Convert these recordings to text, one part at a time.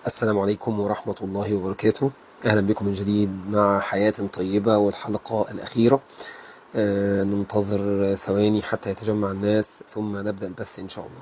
السلام عليكم ورحمة الله وبركاته أهلا بكم من جديد مع حياة طيبة والحلقة الأخيرة آه، ننتظر ثواني حتى يتجمع الناس ثم نبدأ البث إن شاء الله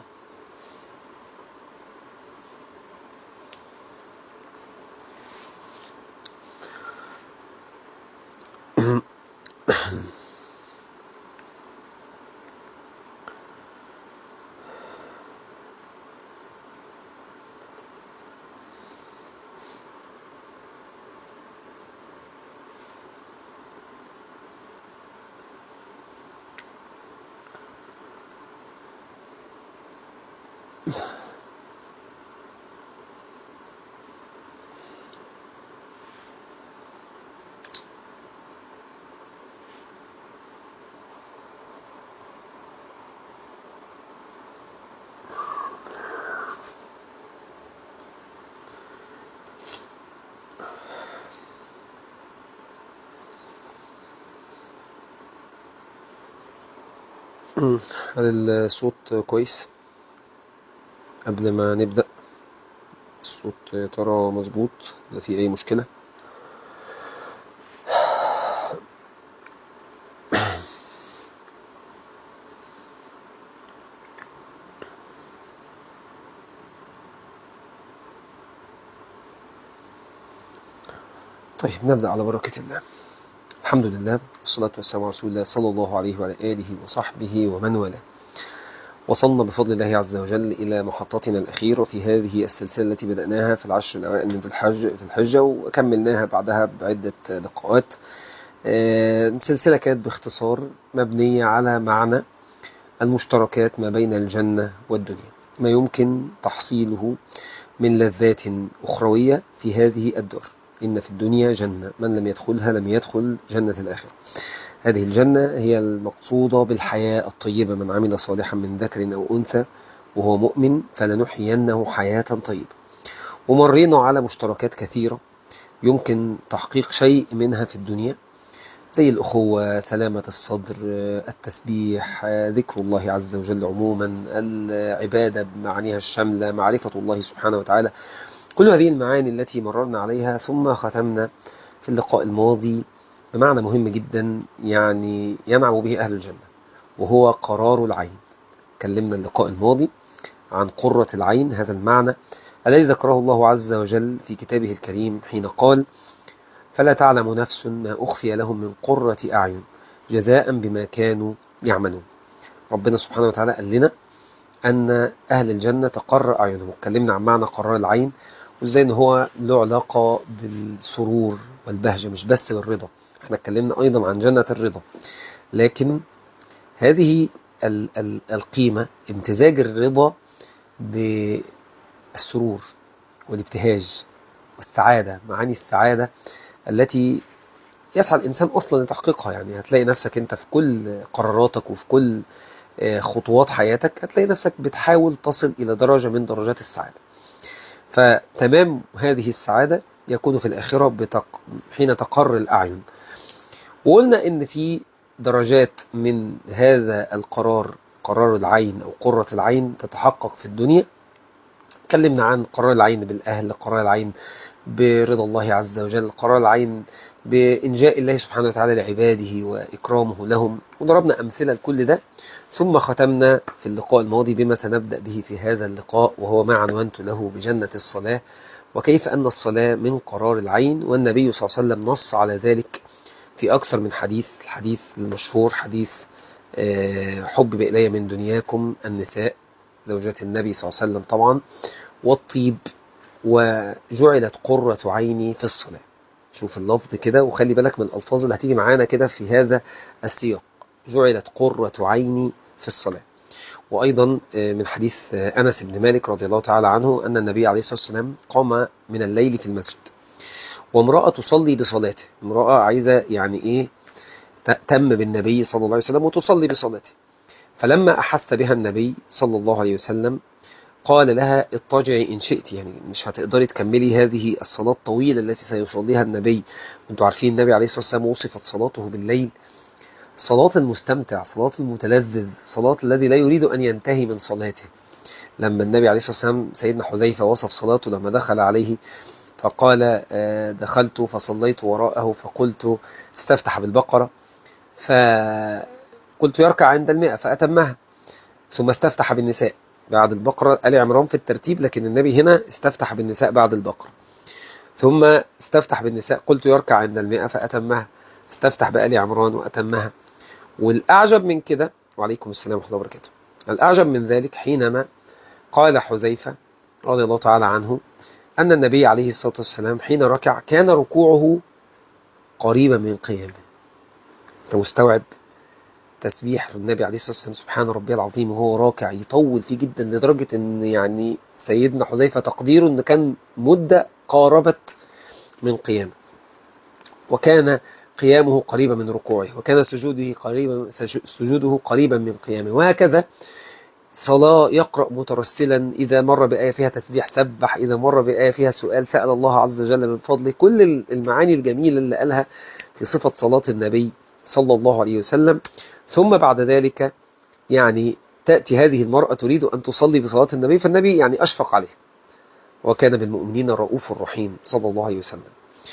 هل الصوت كويس قبل ما نبدأ الصوت يا ترى مظبوط ولا في أي مشكلة طيب نبدأ على بركة الله الحمد لله والصلاة والسلام على رسول الله صلى الله عليه وعلى آله وصحبه ومن والاه وصلنا بفضل الله عز وجل إلى محطتنا الأخيرة في هذه السلسلة التي بدأناها في العشر الأوائل من ذي الحج في الحجة وكملناها بعدها بعدة لقاءات السلسلة كانت باختصار مبنية على معنى المشتركات ما بين الجنة والدنيا ما يمكن تحصيله من لذات أخروية في هذه الدار إن في الدنيا جنة من لم يدخلها لم يدخل جنة الآخرة هذه الجنة هي المقصودة بالحياة الطيبة من عمل صالحا من ذكر أو أنثى وهو مؤمن فلنحيينه حياة طيبة ومرينا على مشتركات كثيرة يمكن تحقيق شيء منها في الدنيا زي الأخوة سلامة الصدر التسبيح ذكر الله عز وجل عموما العبادة بمعانيها الشاملة معرفة الله سبحانه وتعالى كل هذه المعاني التي مررنا عليها ثم ختمنا في اللقاء الماضي بمعنى مهم جدا يعني ينعم به أهل الجنة وهو قرار العين كلمنا اللقاء الماضي عن قرة العين هذا المعنى الذي ذكره الله عز وجل في كتابه الكريم حين قال فلا تعلم نفس ما أخفي لهم من قرة أعين جزاء بما كانوا يعملون ربنا سبحانه وتعالى قال لنا أن أهل الجنة تقر أعينهم اتكلمنا عن معنى قرار العين وازاي ان هو له علاقة بالسرور والبهجة مش بس بالرضا احنا اتكلمنا ايضا عن جنة الرضا لكن هذه ال ال القيمة امتزاج الرضا بالسرور والابتهاج والسعادة معاني السعادة التي يسعى الإنسان أصلا لتحقيقها يعني هتلاقي نفسك أنت في كل قراراتك وفي كل خطوات حياتك هتلاقي نفسك بتحاول تصل إلى درجة من درجات السعادة فتمام هذه السعادة يكون في الآخرة بتق... حين تقر الأعين وقلنا إن في درجات من هذا القرار قرار العين أو قرة العين تتحقق في الدنيا تكلمنا عن قرار العين بالأهل قرار العين برضا الله عز وجل قرار العين بإنجاء الله سبحانه وتعالى لعباده وإكرامه لهم وضربنا أمثلة لكل ده ثم ختمنا في اللقاء الماضي بما سنبدأ به في هذا اللقاء وهو ما عنونت له بجنة الصلاة وكيف أن الصلاة من قرار العين والنبي صلى الله عليه وسلم نص على ذلك في أكثر من حديث الحديث المشهور حديث حبب إلي من دنياكم النساء زوجات النبي صلى الله عليه وسلم طبعا والطيب وجعلت قرة عيني في الصلاة شوف اللفظ كده وخلي بالك من الألفاظ اللي هتيجي معانا كده في هذا السياق جعلت قرة عيني في الصلاة وأيضا من حديث أنس بن مالك رضي الله تعالى عنه أن النبي عليه الصلاة والسلام قام من الليل في المسجد وامرأة تصلي بصلاته امرأة عايزة يعني إيه تم بالنبي صلى الله عليه وسلم وتصلي بصلاته فلما أحس بها النبي صلى الله عليه وسلم قال لها اضطجعي إن شئت يعني مش هتقدري تكملي هذه الصلاة الطويلة التي سيصليها النبي انتوا عارفين النبي عليه الصلاة والسلام وصفت صلاته بالليل صلاة المستمتع صلاة المتلذذ صلاة الذي لا يريد أن ينتهي من صلاته لما النبي عليه الصلاة والسلام سيدنا حذيفة وصف صلاته لما دخل عليه فقال آه، دخلت فصليت وراءه فقلت استفتح بالبقرة فقلت يركع عند المئة فأتمها ثم استفتح بالنساء بعد البقرة آل عمران في الترتيب لكن النبي هنا استفتح بالنساء بعد البقرة ثم استفتح بالنساء قلت يركع عند المئة فأتمها استفتح بآل عمران وأتمها والأعجب من كده وعليكم السلام ورحمة الله وبركاته الأعجب من ذلك حينما قال حذيفة رضي الله تعالى عنه أن النبي عليه الصلاة والسلام حين ركع كان ركوعه قريبا من قيامه أنت مستوعب تسبيح النبي عليه الصلاة والسلام سبحان ربي العظيم وهو راكع يطول فيه جدا لدرجة أن يعني سيدنا حذيفة تقديره أن كان مدة قاربت من قيامه وكان قيامه قريبا من ركوعه وكان سجوده قريبا سجوده قريبا من قيامه وهكذا صلاة يقرأ مترسلا إذا مر بآية فيها تسبيح سبح إذا مر بآية فيها سؤال سأل الله عز وجل من فضله كل المعاني الجميلة اللي قالها في صفة صلاة النبي صلى الله عليه وسلم ثم بعد ذلك يعني تأتي هذه المرأة تريد أن تصلي بصلاة النبي فالنبي يعني أشفق عليه وكان بالمؤمنين الرؤوف الرحيم صلى الله عليه وسلم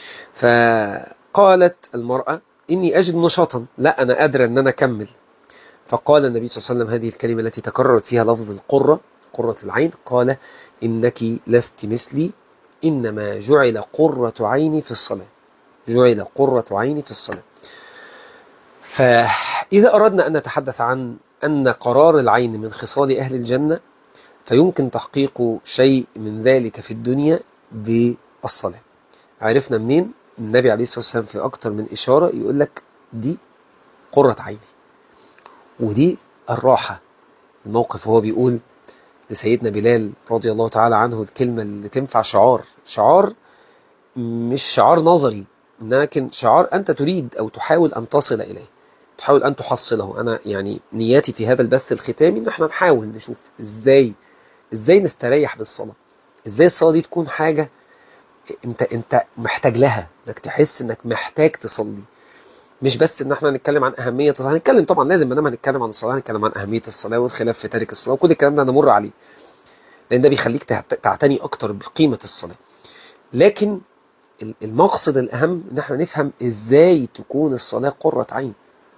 فقالت المرأة إني أجد نشاطا لا أنا قادرة أن أنا أكمل فقال النبي صلى الله عليه وسلم هذه الكلمة التي تكررت فيها لفظ القرة قرة العين قال إنك لست مثلي إنما جعل قرة عيني في الصلاة جعل قرة عيني في الصلاة فإذا أردنا أن نتحدث عن أن قرار العين من خصال أهل الجنة فيمكن تحقيق شيء من ذلك في الدنيا بالصلاة عرفنا منين النبي عليه الصلاة والسلام في أكتر من إشارة يقول لك دي قرة عيني ودي الراحة الموقف هو بيقول لسيدنا بلال رضي الله تعالى عنه الكلمة اللي تنفع شعار شعار مش شعار نظري لكن شعار أنت تريد أو تحاول أن تصل إليه تحاول أن تحصله أنا يعني نياتي في هذا البث الختامي إن احنا نحاول نشوف إزاي إزاي نستريح بالصلاة إزاي الصلاة دي تكون حاجة أنت أنت محتاج لها إنك تحس إنك محتاج تصلي مش بس ان احنا نتكلم عن اهميه الصلاه هنتكلم طبعا لازم انما هنتكلم عن الصلاه هنتكلم عن اهميه الصلاه والخلاف في تارك الصلاه وكل الكلام ده نمر عليه لان ده بيخليك تعتني اكتر بقيمه الصلاه لكن المقصد الاهم ان احنا نفهم ازاي تكون الصلاه قره عين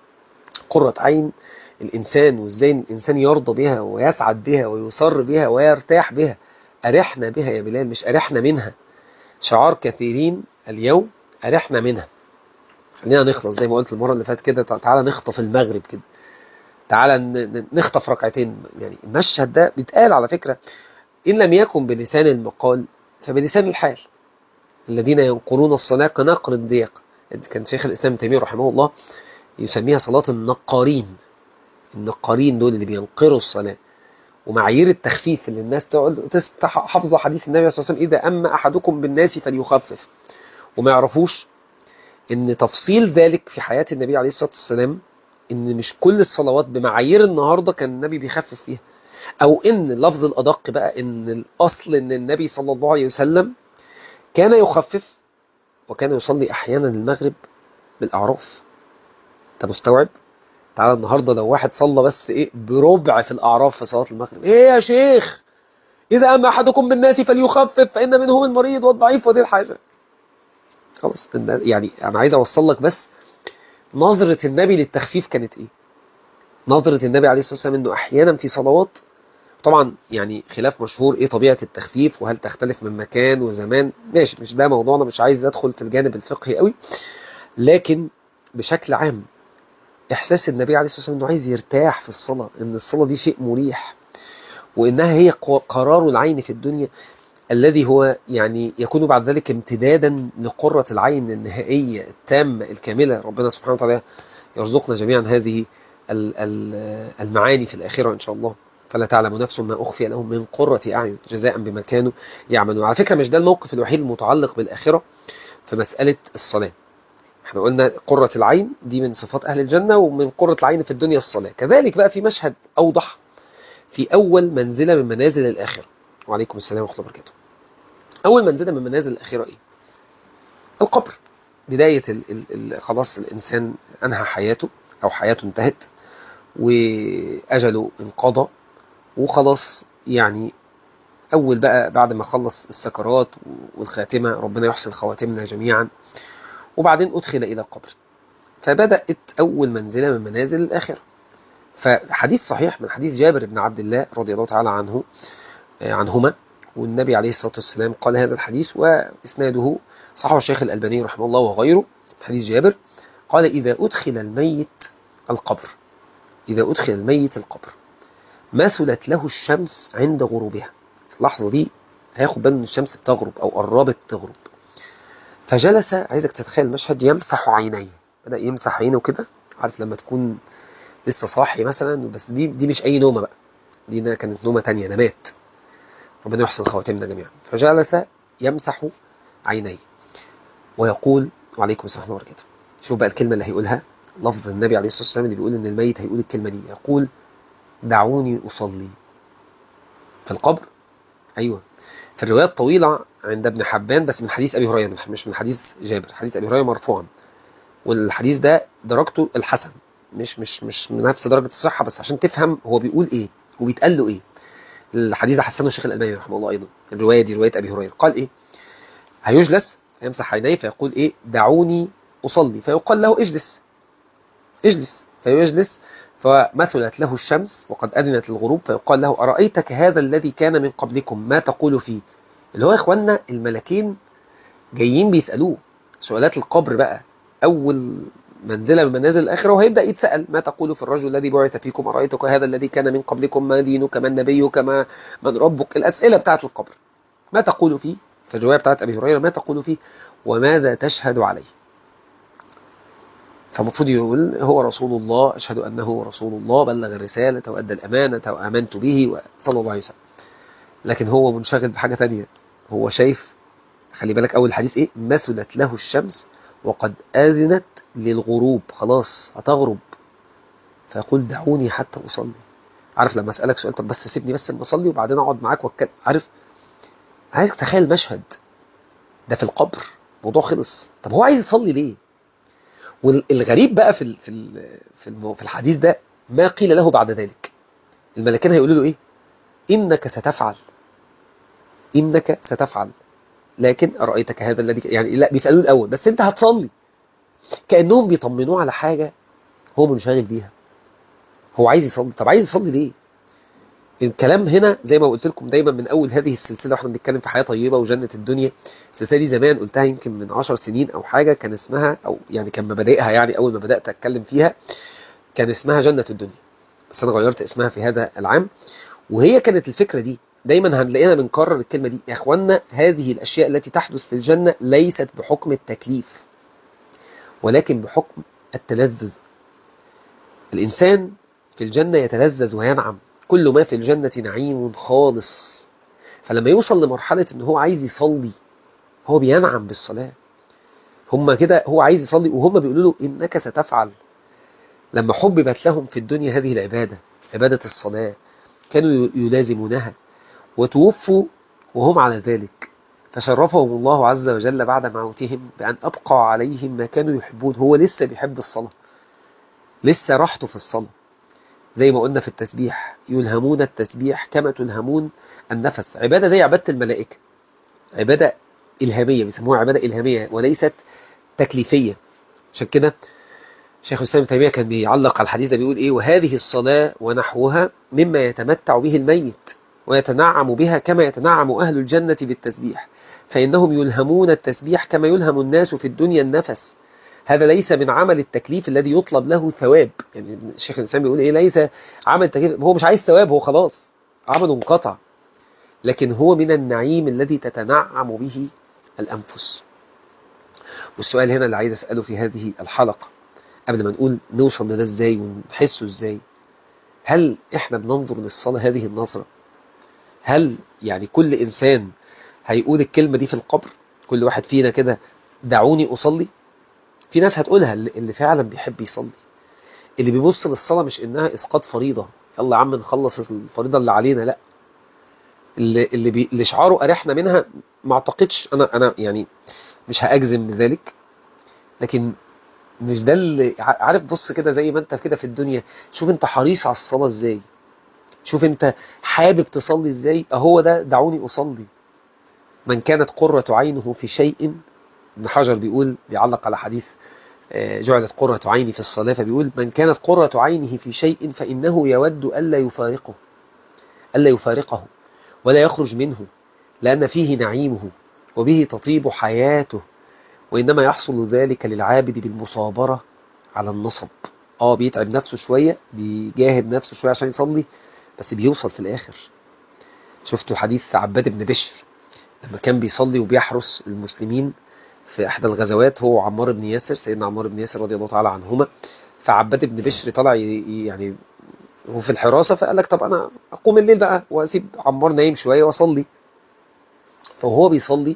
قره عين الانسان وازاي الانسان يرضى بها ويسعد بها ويصر بها ويرتاح بها ارحنا بها يا بلال مش ارحنا منها شعار كثيرين اليوم ارحنا منها خلينا نخلص زي ما قلت المرة اللي فاتت كده تعالى نخطف المغرب كده تعالى نخطف ركعتين يعني المشهد ده بيتقال على فكرة إن لم يكن بلسان المقال فبلسان الحال الذين ينقرون الصلاة كنقر الضيق كان شيخ الإسلام تيمية رحمه الله يسميها صلاة النقارين النقارين دول اللي بينقروا الصلاة ومعايير التخفيف اللي الناس تقعد حافظة حديث النبي صلى الله عليه وسلم إذا أما أحدكم بالناس فليخفف وما يعرفوش ان تفصيل ذلك في حياة النبي عليه الصلاة والسلام ان مش كل الصلوات بمعايير النهاردة كان النبي بيخفف فيها او ان اللفظ الادق بقى ان الاصل ان النبي صلى الله عليه وسلم كان يخفف وكان يصلي احيانا المغرب بالاعراف انت مستوعب تعالى النهاردة لو واحد صلى بس ايه بربع في الاعراف في صلاة المغرب ايه يا شيخ اذا اما احدكم بالناس فليخفف فان منهم المريض والضعيف وذي الحاجة خلاص يعني انا عايز اوصل لك بس نظرة النبي للتخفيف كانت ايه نظرة النبي عليه الصلاة والسلام انه احيانا في صلوات طبعا يعني خلاف مشهور ايه طبيعة التخفيف وهل تختلف من مكان وزمان ماشي مش ده موضوعنا مش عايز ادخل في الجانب الفقهي قوي لكن بشكل عام احساس النبي عليه الصلاة والسلام انه عايز يرتاح في الصلاة ان الصلاة دي شيء مريح وانها هي قرار العين في الدنيا الذي هو يعني يكون بعد ذلك امتدادا لقرة العين النهائية التامة الكاملة ربنا سبحانه وتعالى يرزقنا جميعا هذه المعاني في الآخرة إن شاء الله فلا تعلم نفس ما أخفي لهم من قرة أعين جزاء بما كانوا يعملون على فكرة مش ده الموقف الوحيد المتعلق بالآخرة في مسألة الصلاة احنا قلنا قرة العين دي من صفات أهل الجنة ومن قرة العين في الدنيا الصلاة كذلك بقى في مشهد أوضح في أول منزلة من منازل الآخرة وعليكم السلام ورحمة الله وبركاته أول منزلة من منازل الآخرة إيه؟ القبر بداية ال ال ال خلاص الإنسان أنهى حياته أو حياته انتهت وأجله انقضى وخلاص يعني أول بقى بعد ما خلص السكرات والخاتمة ربنا يحسن خواتمنا جميعا وبعدين أدخل إلى القبر فبدأت أول منزلة من منازل الآخرة فحديث صحيح من حديث جابر بن عبد الله رضي الله تعالى عنه عنهما والنبي عليه الصلاة والسلام قال هذا الحديث وإسناده صححه الشيخ الألباني رحمه الله وغيره حديث جابر قال إذا أدخل الميت القبر إذا أدخل الميت القبر مثلت له الشمس عند غروبها في اللحظة دي هياخد باله ان الشمس بتغرب أو قربت تغرب فجلس عايزك تتخيل المشهد يمسح عينيه بدأ يمسح عينه كده عارف لما تكون لسه صاحي مثلا بس دي دي مش أي نومة بقى دي كانت نومة تانية نمات ربنا يحسن خواتمنا جميعا فجلس يمسح عينيه ويقول وعليكم السلام ورحمة الله وبركاته شوف بقى الكلمة اللي هيقولها لفظ النبي عليه الصلاة والسلام اللي بيقول إن الميت هيقول الكلمة دي يقول دعوني أصلي في القبر أيوة في الرواية الطويلة عند ابن حبان بس من حديث أبي هريرة مش من حديث جابر حديث أبي هريرة مرفوعا والحديث ده درجته الحسن مش مش مش من نفس درجة الصحة بس عشان تفهم هو بيقول إيه وبيتقال له إيه الحديث ده حسنه الشيخ الألباني رحمه الله أيضا الرواية دي رواية أبي هريرة قال إيه هيجلس يمسح عينيه فيقول إيه دعوني أصلي فيقال له اجلس اجلس فيجلس فمثلت له الشمس وقد أذنت الغروب فيقال له أرأيتك هذا الذي كان من قبلكم ما تقول فيه اللي هو يا إخواننا الملكين جايين بيسألوه سؤالات القبر بقى أول منزلة من منازل الآخرة وهيبدأ يتسأل ما تقول في الرجل الذي بعث فيكم أرأيتك هذا الذي كان من قبلكم ما دينك ما نبيك ما من ربك الأسئلة بتاعة القبر ما تقول فيه في الرواية بتاعة أبي هريرة ما تقول فيه وماذا تشهد عليه فالمفروض يقول هو رسول الله أشهد أنه رسول الله بلغ الرسالة وأدى الأمانة وآمنت به صلى الله عليه وسلم لكن هو منشغل بحاجة تانية هو شايف خلي بالك أول حديث إيه مثلت له الشمس وقد آذنت للغروب خلاص هتغرب فيقول دعوني حتى أصلي عارف لما أسألك سؤال طب بس سيبني بس أصلي وبعدين أقعد معاك واتكلم عارف عايزك تخيل مشهد ده في القبر موضوع خلص طب هو عايز يصلي ليه والغريب بقى في في في في الحديث ده ما قيل له بعد ذلك الملكين هيقولوا له ايه انك ستفعل انك ستفعل لكن ارايتك هذا الذي يعني لا بيسالوه الاول بس انت هتصلي كانهم بيطمنوه على حاجه هو منشغل بيها هو عايز يصلي طب عايز يصلي ليه الكلام هنا زي ما قلت لكم دايما من اول هذه السلسله واحنا بنتكلم في حياه طيبه وجنه الدنيا السلسله دي زمان قلتها يمكن من 10 سنين او حاجه كان اسمها او يعني كان مبادئها يعني اول ما بدات اتكلم فيها كان اسمها جنه الدنيا بس انا غيرت اسمها في هذا العام وهي كانت الفكره دي دايما هنلاقينا بنكرر الكلمه دي يا اخوانا هذه الاشياء التي تحدث في الجنه ليست بحكم التكليف ولكن بحكم التلذذ الانسان في الجنه يتلذذ وينعم كل ما في الجنة نعيم خالص فلما يوصل لمرحلة ان هو عايز يصلي هو بينعم بالصلاة هم كده هو عايز يصلي وهم بيقولوا له انك ستفعل لما حببت لهم في الدنيا هذه العبادة عبادة الصلاة كانوا يلازمونها وتوفوا وهم على ذلك فشرفهم الله عز وجل بعد موتهم بأن أبقى عليهم ما كانوا يحبون هو لسه بيحب الصلاة لسه راحته في الصلاة زي ما قلنا في التسبيح يلهمون التسبيح كما تلهمون النفس عبادة زي عبادة الملائكة عبادة إلهامية بيسموها عبادة إلهامية وليست تكليفية عشان كده شيخ الإسلام تيمية كان بيعلق على الحديث ده بيقول إيه وهذه الصلاة ونحوها مما يتمتع به الميت ويتنعم بها كما يتنعم أهل الجنة بالتسبيح فإنهم يلهمون التسبيح كما يلهم الناس في الدنيا النفس هذا ليس من عمل التكليف الذي يطلب له ثواب يعني الشيخ الإنسان بيقول إيه ليس عمل تكليف هو مش عايز ثواب هو خلاص عمله انقطع لكن هو من النعيم الذي تتنعم به الأنفس والسؤال هنا اللي عايز أسأله في هذه الحلقة قبل ما نقول نوصل لده ازاي ونحسه ازاي هل احنا بننظر للصلاة هذه النظرة هل يعني كل إنسان هيقول الكلمة دي في القبر كل واحد فينا كده دعوني أصلي في ناس هتقولها اللي فعلا بيحب يصلي اللي بيبص للصلاة مش إنها إسقاط فريضة يلا يا عم نخلص الفريضة اللي علينا لا اللي اللي, بي... اللي شعاره أريحنا منها ما أعتقدش أنا أنا يعني مش هأجزم بذلك لكن مش ده اللي عارف بص كده زي ما انت كده في الدنيا شوف انت حريص على الصلاة ازاي شوف انت حابب تصلي ازاي اهو ده دعوني اصلي من كانت قرة عينه في شيء ابن حجر بيقول بيعلق على حديث جعلت قرة عيني في الصلاة فبيقول من كانت قرة عينه في شيء فإنه يود ألا يفارقه ألا يفارقه ولا يخرج منه لأن فيه نعيمه وبه تطيب حياته وإنما يحصل ذلك للعابد بالمصابرة على النصب اه بيتعب نفسه شوية بيجاهد نفسه شوية عشان يصلي بس بيوصل في الآخر شفتوا حديث عباد بن بشر لما كان بيصلي وبيحرس المسلمين في احدى الغزوات هو عمار بن ياسر سيدنا عمار بن ياسر رضي الله تعالى عنهما فعباد بن بشر طلع يعني هو في الحراسة فقال لك طب انا اقوم الليل بقى واسيب عمار نايم شوية واصلي فهو بيصلي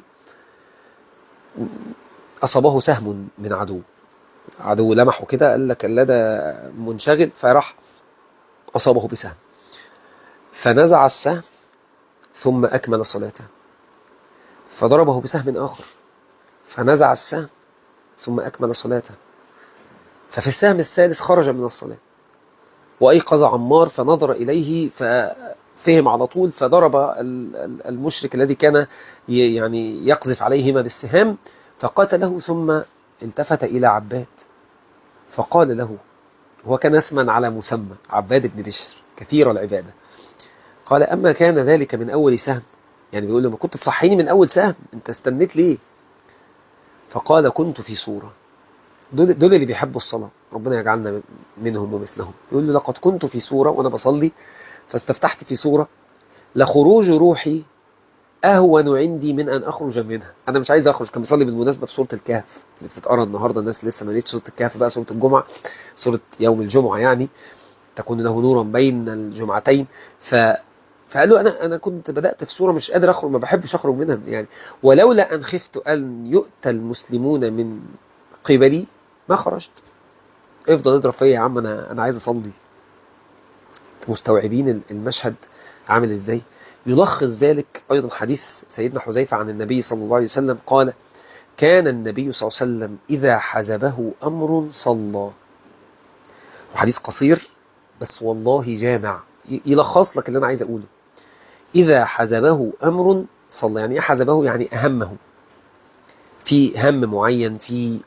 اصابه سهم من عدو عدو لمحه كده قال لك لا ده منشغل فراح اصابه بسهم فنزع السهم ثم اكمل صلاته فضربه بسهم اخر فنزع السهم ثم أكمل صلاته ففي السهم الثالث خرج من الصلاة وأيقظ عمار فنظر إليه ففهم على طول فضرب المشرك الذي كان يعني يقذف عليهما بالسهام فقتله ثم التفت إلى عباد فقال له هو كان اسما على مسمى عباد بن بشر كثير العبادة قال أما كان ذلك من أول سهم يعني بيقول له ما كنت تصحيني من أول سهم أنت استنيت ليه فقال كنت في صورة دول, دول اللي بيحبوا الصلاة ربنا يجعلنا منهم ومثلهم يقول له لقد كنت في صورة وأنا بصلي فاستفتحت في صورة لخروج روحي أهون عندي من أن أخرج منها أنا مش عايز أخرج كان بصلي بالمناسبة بسورة الكهف اللي بتتقرا النهاردة الناس لسه ما لقيتش سورة الكهف بقى سورة الجمعة سورة يوم الجمعة يعني تكون له نورا بين الجمعتين ف فقال له انا انا كنت بدات في صوره مش قادر اخرج ما بحبش اخرج منها يعني ولولا ان خفت ان يؤتى المسلمون من قبلي ما خرجت افضل اضرب فيا يا عم انا انا عايز اصلي مستوعبين المشهد عامل ازاي يلخص ذلك ايضا حديث سيدنا حذيفه عن النبي صلى الله عليه وسلم قال كان النبي صلى الله عليه وسلم اذا حزبه امر صلى وحديث قصير بس والله جامع يلخص لك اللي انا عايز اقوله إذا حزبه أمر صلى يعني حزبه يعني أهمه في هم معين في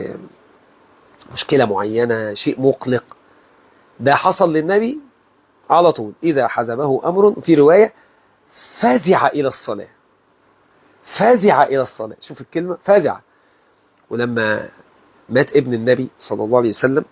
مشكلة معينة شيء مقلق ده حصل للنبي على طول إذا حزبه أمر في رواية فزع إلى الصلاة فزع إلى الصلاة شوف الكلمة فزع ولما مات ابن النبي صلى الله عليه وسلم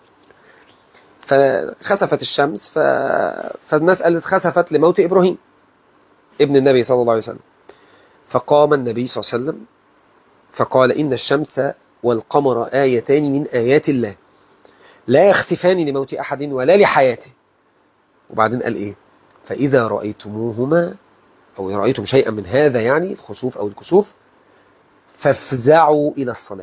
فخسفت الشمس ف... فالناس قالت خسفت لموت إبراهيم ابن النبي صلى الله عليه وسلم فقام النبي صلى الله عليه وسلم فقال إن الشمس والقمر آيتان من آيات الله لا يختفان لموت أحد ولا لحياته وبعدين قال إيه فإذا رأيتموهما أو رأيتم شيئا من هذا يعني الخسوف أو الكسوف فافزعوا إلى الصلاة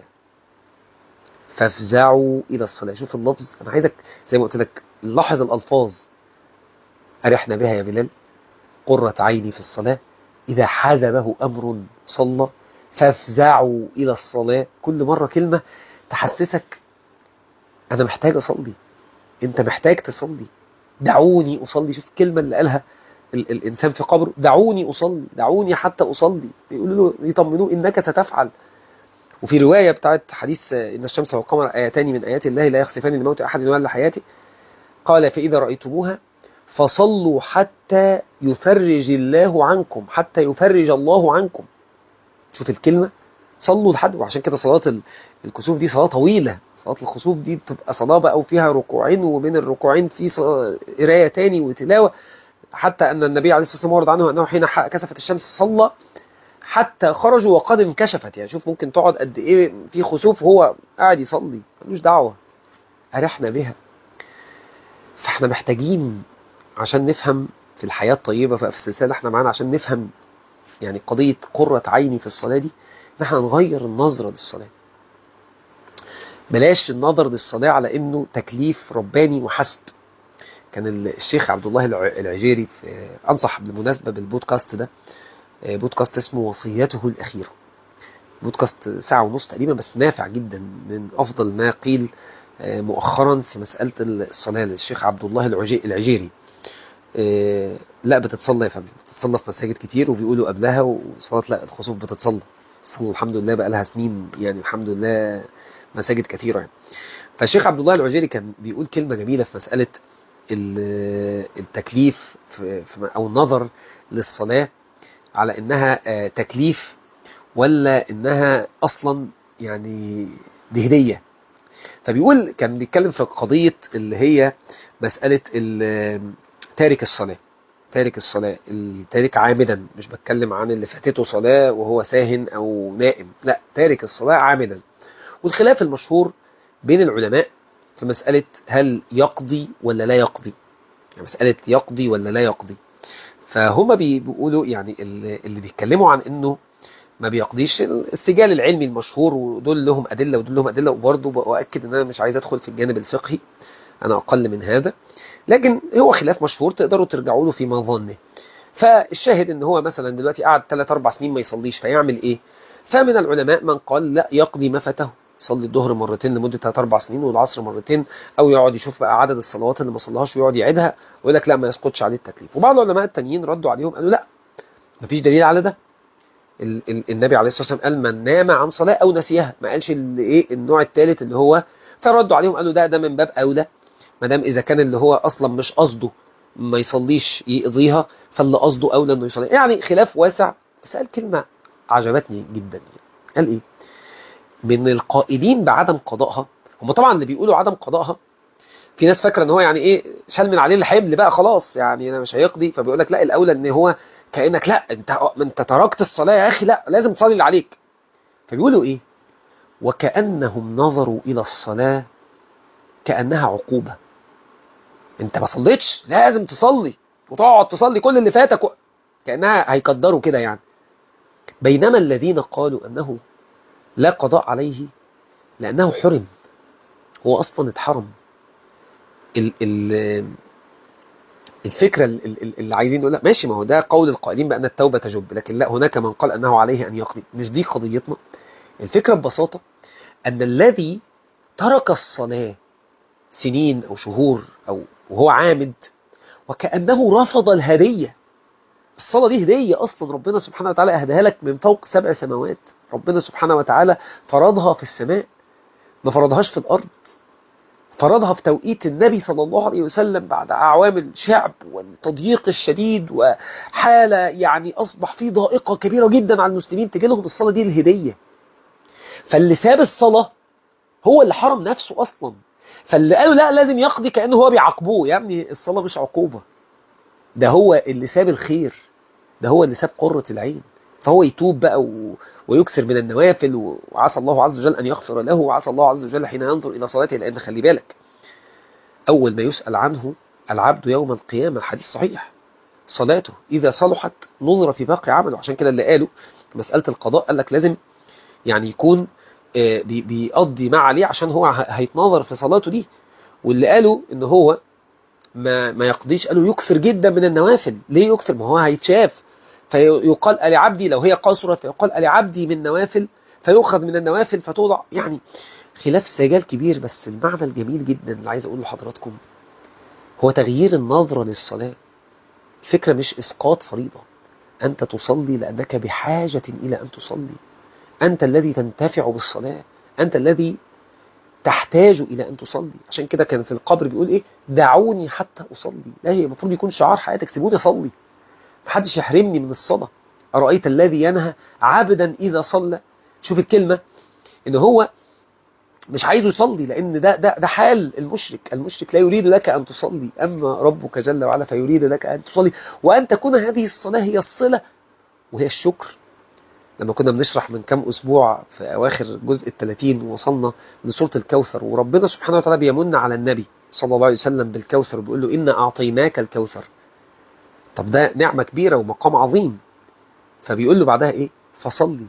فافزعوا إلى الصلاة شوف اللفظ أنا عايزك زي ما قلت لك لاحظ الألفاظ أرحنا بها يا بلال قرة عيني في الصلاة إذا حزبه أمر صلى فافزعوا إلى الصلاة كل مرة كلمة تحسسك أنا محتاج أصلي أنت محتاج تصلي دعوني أصلي شوف الكلمة اللي قالها ال الإنسان في قبره دعوني أصلي دعوني حتى أصلي يقولوا له يطمنوه إنك ستفعل وفي رواية بتاعت حديث إن الشمس والقمر آيتان من آيات الله لا يخسفان لموت أحد ولا حياته قال فإذا رأيتموها فصلوا حتى يفرج الله عنكم حتى يفرج الله عنكم شوف الكلمة صلوا لحد وعشان كده صلاة الكسوف دي صلاة طويلة صلاة الخسوف دي بتبقى صلاة بقى وفيها ركوعين وبين الركوعين في قراية تاني وتلاوة حتى أن النبي عليه الصلاة والسلام ورد عنه أنه حين كسفت الشمس صلى حتى خرجوا وقد انكشفت يعني شوف ممكن تقعد قد إيه في خسوف هو قاعد يصلي ملوش دعوة أرحنا بها فاحنا محتاجين عشان نفهم في الحياة الطيبة في السلسلة احنا معانا عشان نفهم يعني قضية قرة عيني في الصلاة دي ان احنا نغير النظرة للصلاة بلاش النظر للصلاة على انه تكليف رباني وحسب كان الشيخ عبد الله العجيري انصح بالمناسبة بالبودكاست ده بودكاست اسمه وصيته الأخيرة بودكاست ساعة ونص تقريبا بس نافع جدا من أفضل ما قيل مؤخرا في مسألة الصلاة للشيخ عبد الله العجيري إيه لا بتتصلى يا فندم بتتصلى في مساجد كتير وبيقولوا قبلها وصلاة لا الخسوف بتتصلى الصلاة الحمد لله بقى لها سنين يعني الحمد لله مساجد كثيرة يعني فالشيخ عبد الله العجيري كان بيقول كلمة جميلة في مسألة ال- التكليف في في- أو النظر للصلاة على إنها آه، تكليف ولا إنها أصلا يعني دي هدية فبيقول كان بيتكلم في قضية اللي هي مسألة ال- تارك الصلاة تارك الصلاة التارك عامدا مش بتكلم عن اللي فاتته صلاة وهو ساهن أو نائم لا تارك الصلاة عامدا والخلاف المشهور بين العلماء في مسألة هل يقضي ولا لا يقضي يعني مسألة يقضي ولا لا يقضي فهم بي- بيقولوا يعني اللي اللي بيتكلموا عن انه ما بيقضيش السجال العلمي المشهور ودول لهم ادله ودول لهم ادله وبرضه باكد ان انا مش عايز ادخل في الجانب الفقهي انا اقل من هذا لكن هو خلاف مشهور تقدروا ترجعوا له في مظنه فالشاهد ان هو مثلا دلوقتي قعد 3 4 سنين ما يصليش فيعمل ايه فمن العلماء من قال لا يقضي ما فاته يصلي الظهر مرتين لمده 3 4 سنين والعصر مرتين او يقعد يشوف بقى عدد الصلوات اللي ما صلاهاش ويقعد يعيدها ويقول لك لا ما يسقطش عليه التكليف وبعض العلماء التانيين ردوا عليهم قالوا لا مفيش دليل على ده ال- ال- النبي عليه الصلاه والسلام قال من نام عن صلاه او نسيها ما قالش ال- ايه النوع الثالث اللي هو فردوا عليهم قالوا ده ده من باب اولى ما دام اذا كان اللي هو اصلا مش قصده ما يصليش يقضيها فاللي قصده اولى انه يصلي يعني خلاف واسع بس قال كلمه عجبتني جدا قال ايه من القائلين بعدم قضائها هم طبعا اللي بيقولوا عدم قضائها في ناس فاكره ان هو يعني ايه شال من عليه الحمل بقى خلاص يعني انا مش هيقضي فبيقول لك لا الاولى ان هو كانك لا انت انت تركت الصلاه يا اخي لا لازم تصلي اللي عليك فبيقولوا ايه وكانهم نظروا الى الصلاه كانها عقوبه انت ما صليتش لازم تصلي وتقعد تصلي كل اللي فاتك و... كانها هيقدروا كده يعني بينما الذين قالوا انه لا قضاء عليه لانه حرم هو اصلا اتحرم ال ال الفكرة ال- ال- اللي عايزين نقولها ماشي ما هو ده قول القائلين بأن التوبة تجب لكن لا هناك من قال أنه عليه أن يقضي مش دي قضيتنا الفكرة ببساطة أن الذي ترك الصلاة سنين أو شهور أو وهو عامد وكأنه رفض الهدية الصلاة دي هدية أصلا ربنا سبحانه وتعالى أهداها لك من فوق سبع سماوات ربنا سبحانه وتعالى فرضها في السماء ما فرضهاش في الأرض فرضها في توقيت النبي صلى الله عليه وسلم بعد أعوام الشعب والتضييق الشديد وحالة يعني أصبح في ضائقة كبيرة جدا على المسلمين تجي لهم الصلاة دي الهدية فاللي ساب الصلاة هو اللي حرم نفسه أصلا فاللي قالوا لا لازم يقضي كأنه هو بيعاقبوه يا ابني الصلاة مش عقوبة ده هو اللي ساب الخير ده هو اللي ساب قرة العين فهو يتوب بقى و... ويكثر من النوافل وعسى الله عز وجل أن يغفر له وعسى الله عز وجل حين ينظر إلى صلاته لأن خلي بالك أول ما يسأل عنه العبد يوم القيامة الحديث صحيح صلاته إذا صلحت نظر في باقي عمله عشان كده اللي قالوا مسألة القضاء قال لك لازم يعني يكون آه، بي- بيقضي ما عليه عشان هو ه- هيتنظر في صلاته دي واللي قالوا ان هو ما ما يقضيش قالوا يكثر جدا من النوافل ليه يكثر ما هو هيتشاف فيقال ألي عبدي لو هي قصرت فيقال ألي عبدي من نوافل فيؤخذ من النوافل فتوضع يعني خلاف سجال كبير بس المعنى الجميل جدا اللي عايز أقوله لحضراتكم هو تغيير النظرة للصلاة الفكرة مش إسقاط فريضة أنت تصلي لأنك بحاجة إلى أن تصلي أنت الذي تنتفع بالصلاة أنت الذي تحتاج إلى أن تصلي عشان كده كان في القبر بيقول إيه دعوني حتى أصلي لا هي المفروض يكون شعار حياتك سيبوني أصلي محدش يحرمني من الصلاة أرأيت الذي ينهى عبدا إذا صلى شوف الكلمة إن هو مش عايزه يصلي لأن ده ده ده حال المشرك المشرك لا يريد لك أن تصلي أما ربك جل وعلا فيريد لك أن تصلي وأن تكون هذه الصلاة هي الصلة وهي الشكر لما كنا بنشرح من كام أسبوع في أواخر جزء الثلاثين ووصلنا لسورة الكوثر وربنا سبحانه وتعالى بيمن على النبي صلى الله عليه وسلم بالكوثر وبيقول له إنا أعطيناك الكوثر طب ده نعمة كبيرة ومقام عظيم فبيقول له بعدها إيه فصلي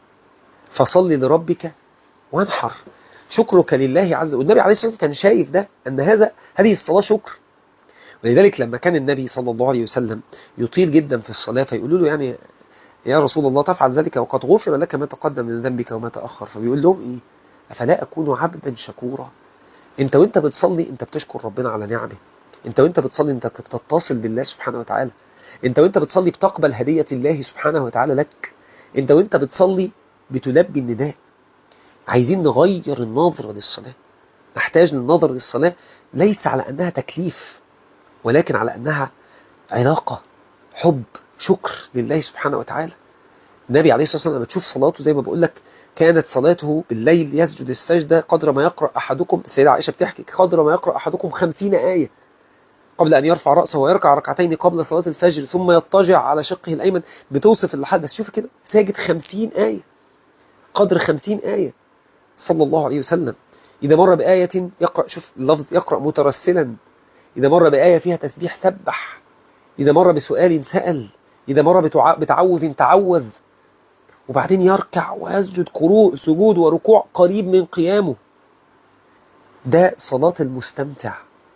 فصلي لربك وانحر شكرك لله عز وجل والنبي عليه الصلاة والسلام كان شايف ده أن هذا هذه الصلاة شكر ولذلك لما كان النبي صلى الله عليه وسلم يطيل جدا في الصلاة فيقولوا له يعني يا رسول الله تفعل ذلك وقد غفر لك ما تقدم من ذنبك وما تأخر فبيقول لهم إيه أفلا أكون عبدا شكورا أنت وأنت بتصلي أنت بتشكر ربنا على نعمه انت وانت بتصلي انت بتتصل بالله سبحانه وتعالى انت وانت بتصلي بتقبل هدية الله سبحانه وتعالى لك انت وانت بتصلي بتلبي النداء عايزين نغير النظرة للصلاة نحتاج للنظر للصلاة ليس على أنها تكليف ولكن على أنها علاقة حب شكر لله سبحانه وتعالى النبي عليه الصلاة والسلام لما تشوف صلاته زي ما بقول لك كانت صلاته بالليل يسجد السجدة قدر ما يقرأ أحدكم السيدة عائشة بتحكي قدر ما يقرأ أحدكم خمسين آية قبل أن يرفع رأسه ويركع ركعتين قبل صلاة الفجر ثم يضطجع على شقه الأيمن بتوصف الحدث شوف كده ساجد خمسين آية قدر خمسين آية صلى الله عليه وسلم إذا مر بآية يقرأ شوف اللفظ يقرأ مترسلا إذا مر بآية فيها تسبيح سبح إذا مر بسؤال سأل إذا مر بتعوذ تعوذ وبعدين يركع ويسجد قروء سجود وركوع قريب من قيامه ده صلاة المستمتع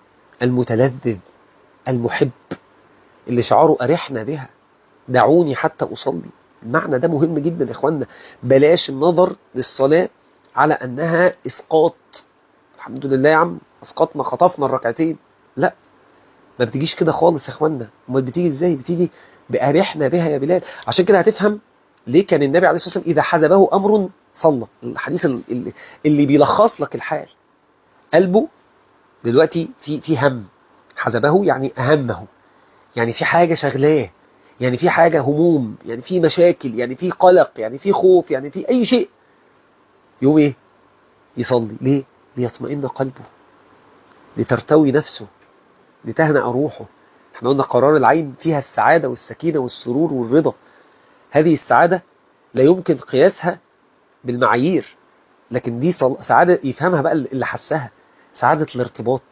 المتلذذ المحب اللي شعاره أرحنا بها دعوني حتى أصلي المعنى ده مهم جدا يا إخوانا بلاش النظر للصلاة على أنها إسقاط الحمد لله يا عم أسقطنا خطفنا الركعتين لا ما بتجيش كده خالص يا إخوانا امال بتيجي إزاي بتيجي بأرحنا بها يا بلال عشان كده هتفهم ليه كان النبي عليه الصلاة والسلام إذا حزبه أمر صلى الحديث اللي, اللي بيلخص لك الحال قلبه دلوقتي في في هم حزبه يعني أهمه يعني في حاجة شغلاه يعني في حاجة هموم يعني في مشاكل يعني في قلق يعني في خوف يعني في أي شيء يوم إيه يصلي ليه ليطمئن قلبه لترتوي نفسه لتهنأ روحه احنا قلنا قرار العين فيها السعادة والسكينة والسرور والرضا هذه السعادة لا يمكن قياسها بالمعايير لكن دي سعادة يفهمها بقى اللي حسها سعادة الارتباط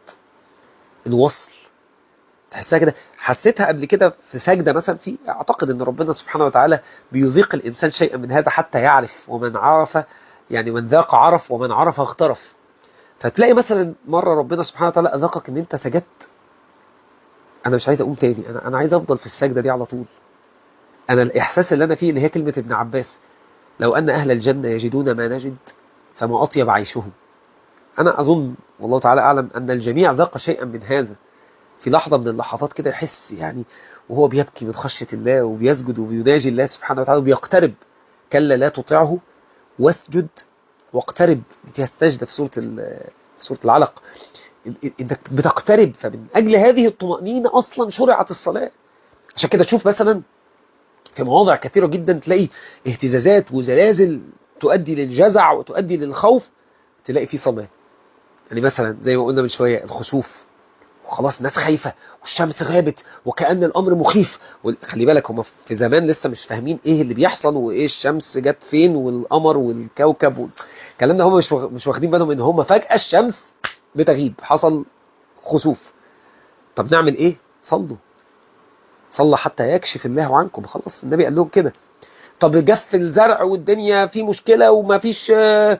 الوصل تحسها كده حسيتها قبل كده في سجدة مثلا في اعتقد ان ربنا سبحانه وتعالى بيذيق الانسان شيئا من هذا حتى يعرف ومن عرف يعني من ذاق عرف ومن عرف اغترف فتلاقي مثلا مرة ربنا سبحانه وتعالى اذاقك ان انت سجدت انا مش عايز اقوم تاني انا انا عايز افضل في السجدة دي على طول انا الاحساس اللي انا فيه اللي هي كلمة ابن عباس لو ان اهل الجنة يجدون ما نجد فما اطيب عيشهم انا اظن والله تعالى اعلم ان الجميع ذاق شيئا من هذا في لحظة من اللحظات كده يحس يعني وهو بيبكي من خشية الله وبيسجد وبيناجي الله سبحانه وتعالى وبيقترب كلا لا تطيعه واسجد واقترب فيها السجدة في سورة سورة العلق انك بتقترب فمن اجل هذه الطمأنينة اصلا شرعت الصلاة عشان كده تشوف مثلا في مواضع كثيرة جدا تلاقي اهتزازات وزلازل تؤدي للجزع وتؤدي للخوف تلاقي في صلاة يعني مثلا زي ما قلنا من شوية الخسوف وخلاص الناس خايفة والشمس غابت وكأن الأمر مخيف خلي بالك هم في زمان لسه مش فاهمين ايه اللي بيحصل وايه الشمس جت فين والقمر والكوكب و... الكلام ده هم مش مش واخدين بالهم ان هم فجأة الشمس بتغيب حصل خسوف طب نعمل ايه صلوا صلى حتى يكشف الله عنكم خلاص النبي قال لهم كده طب جف الزرع والدنيا في مشكلة وما فيش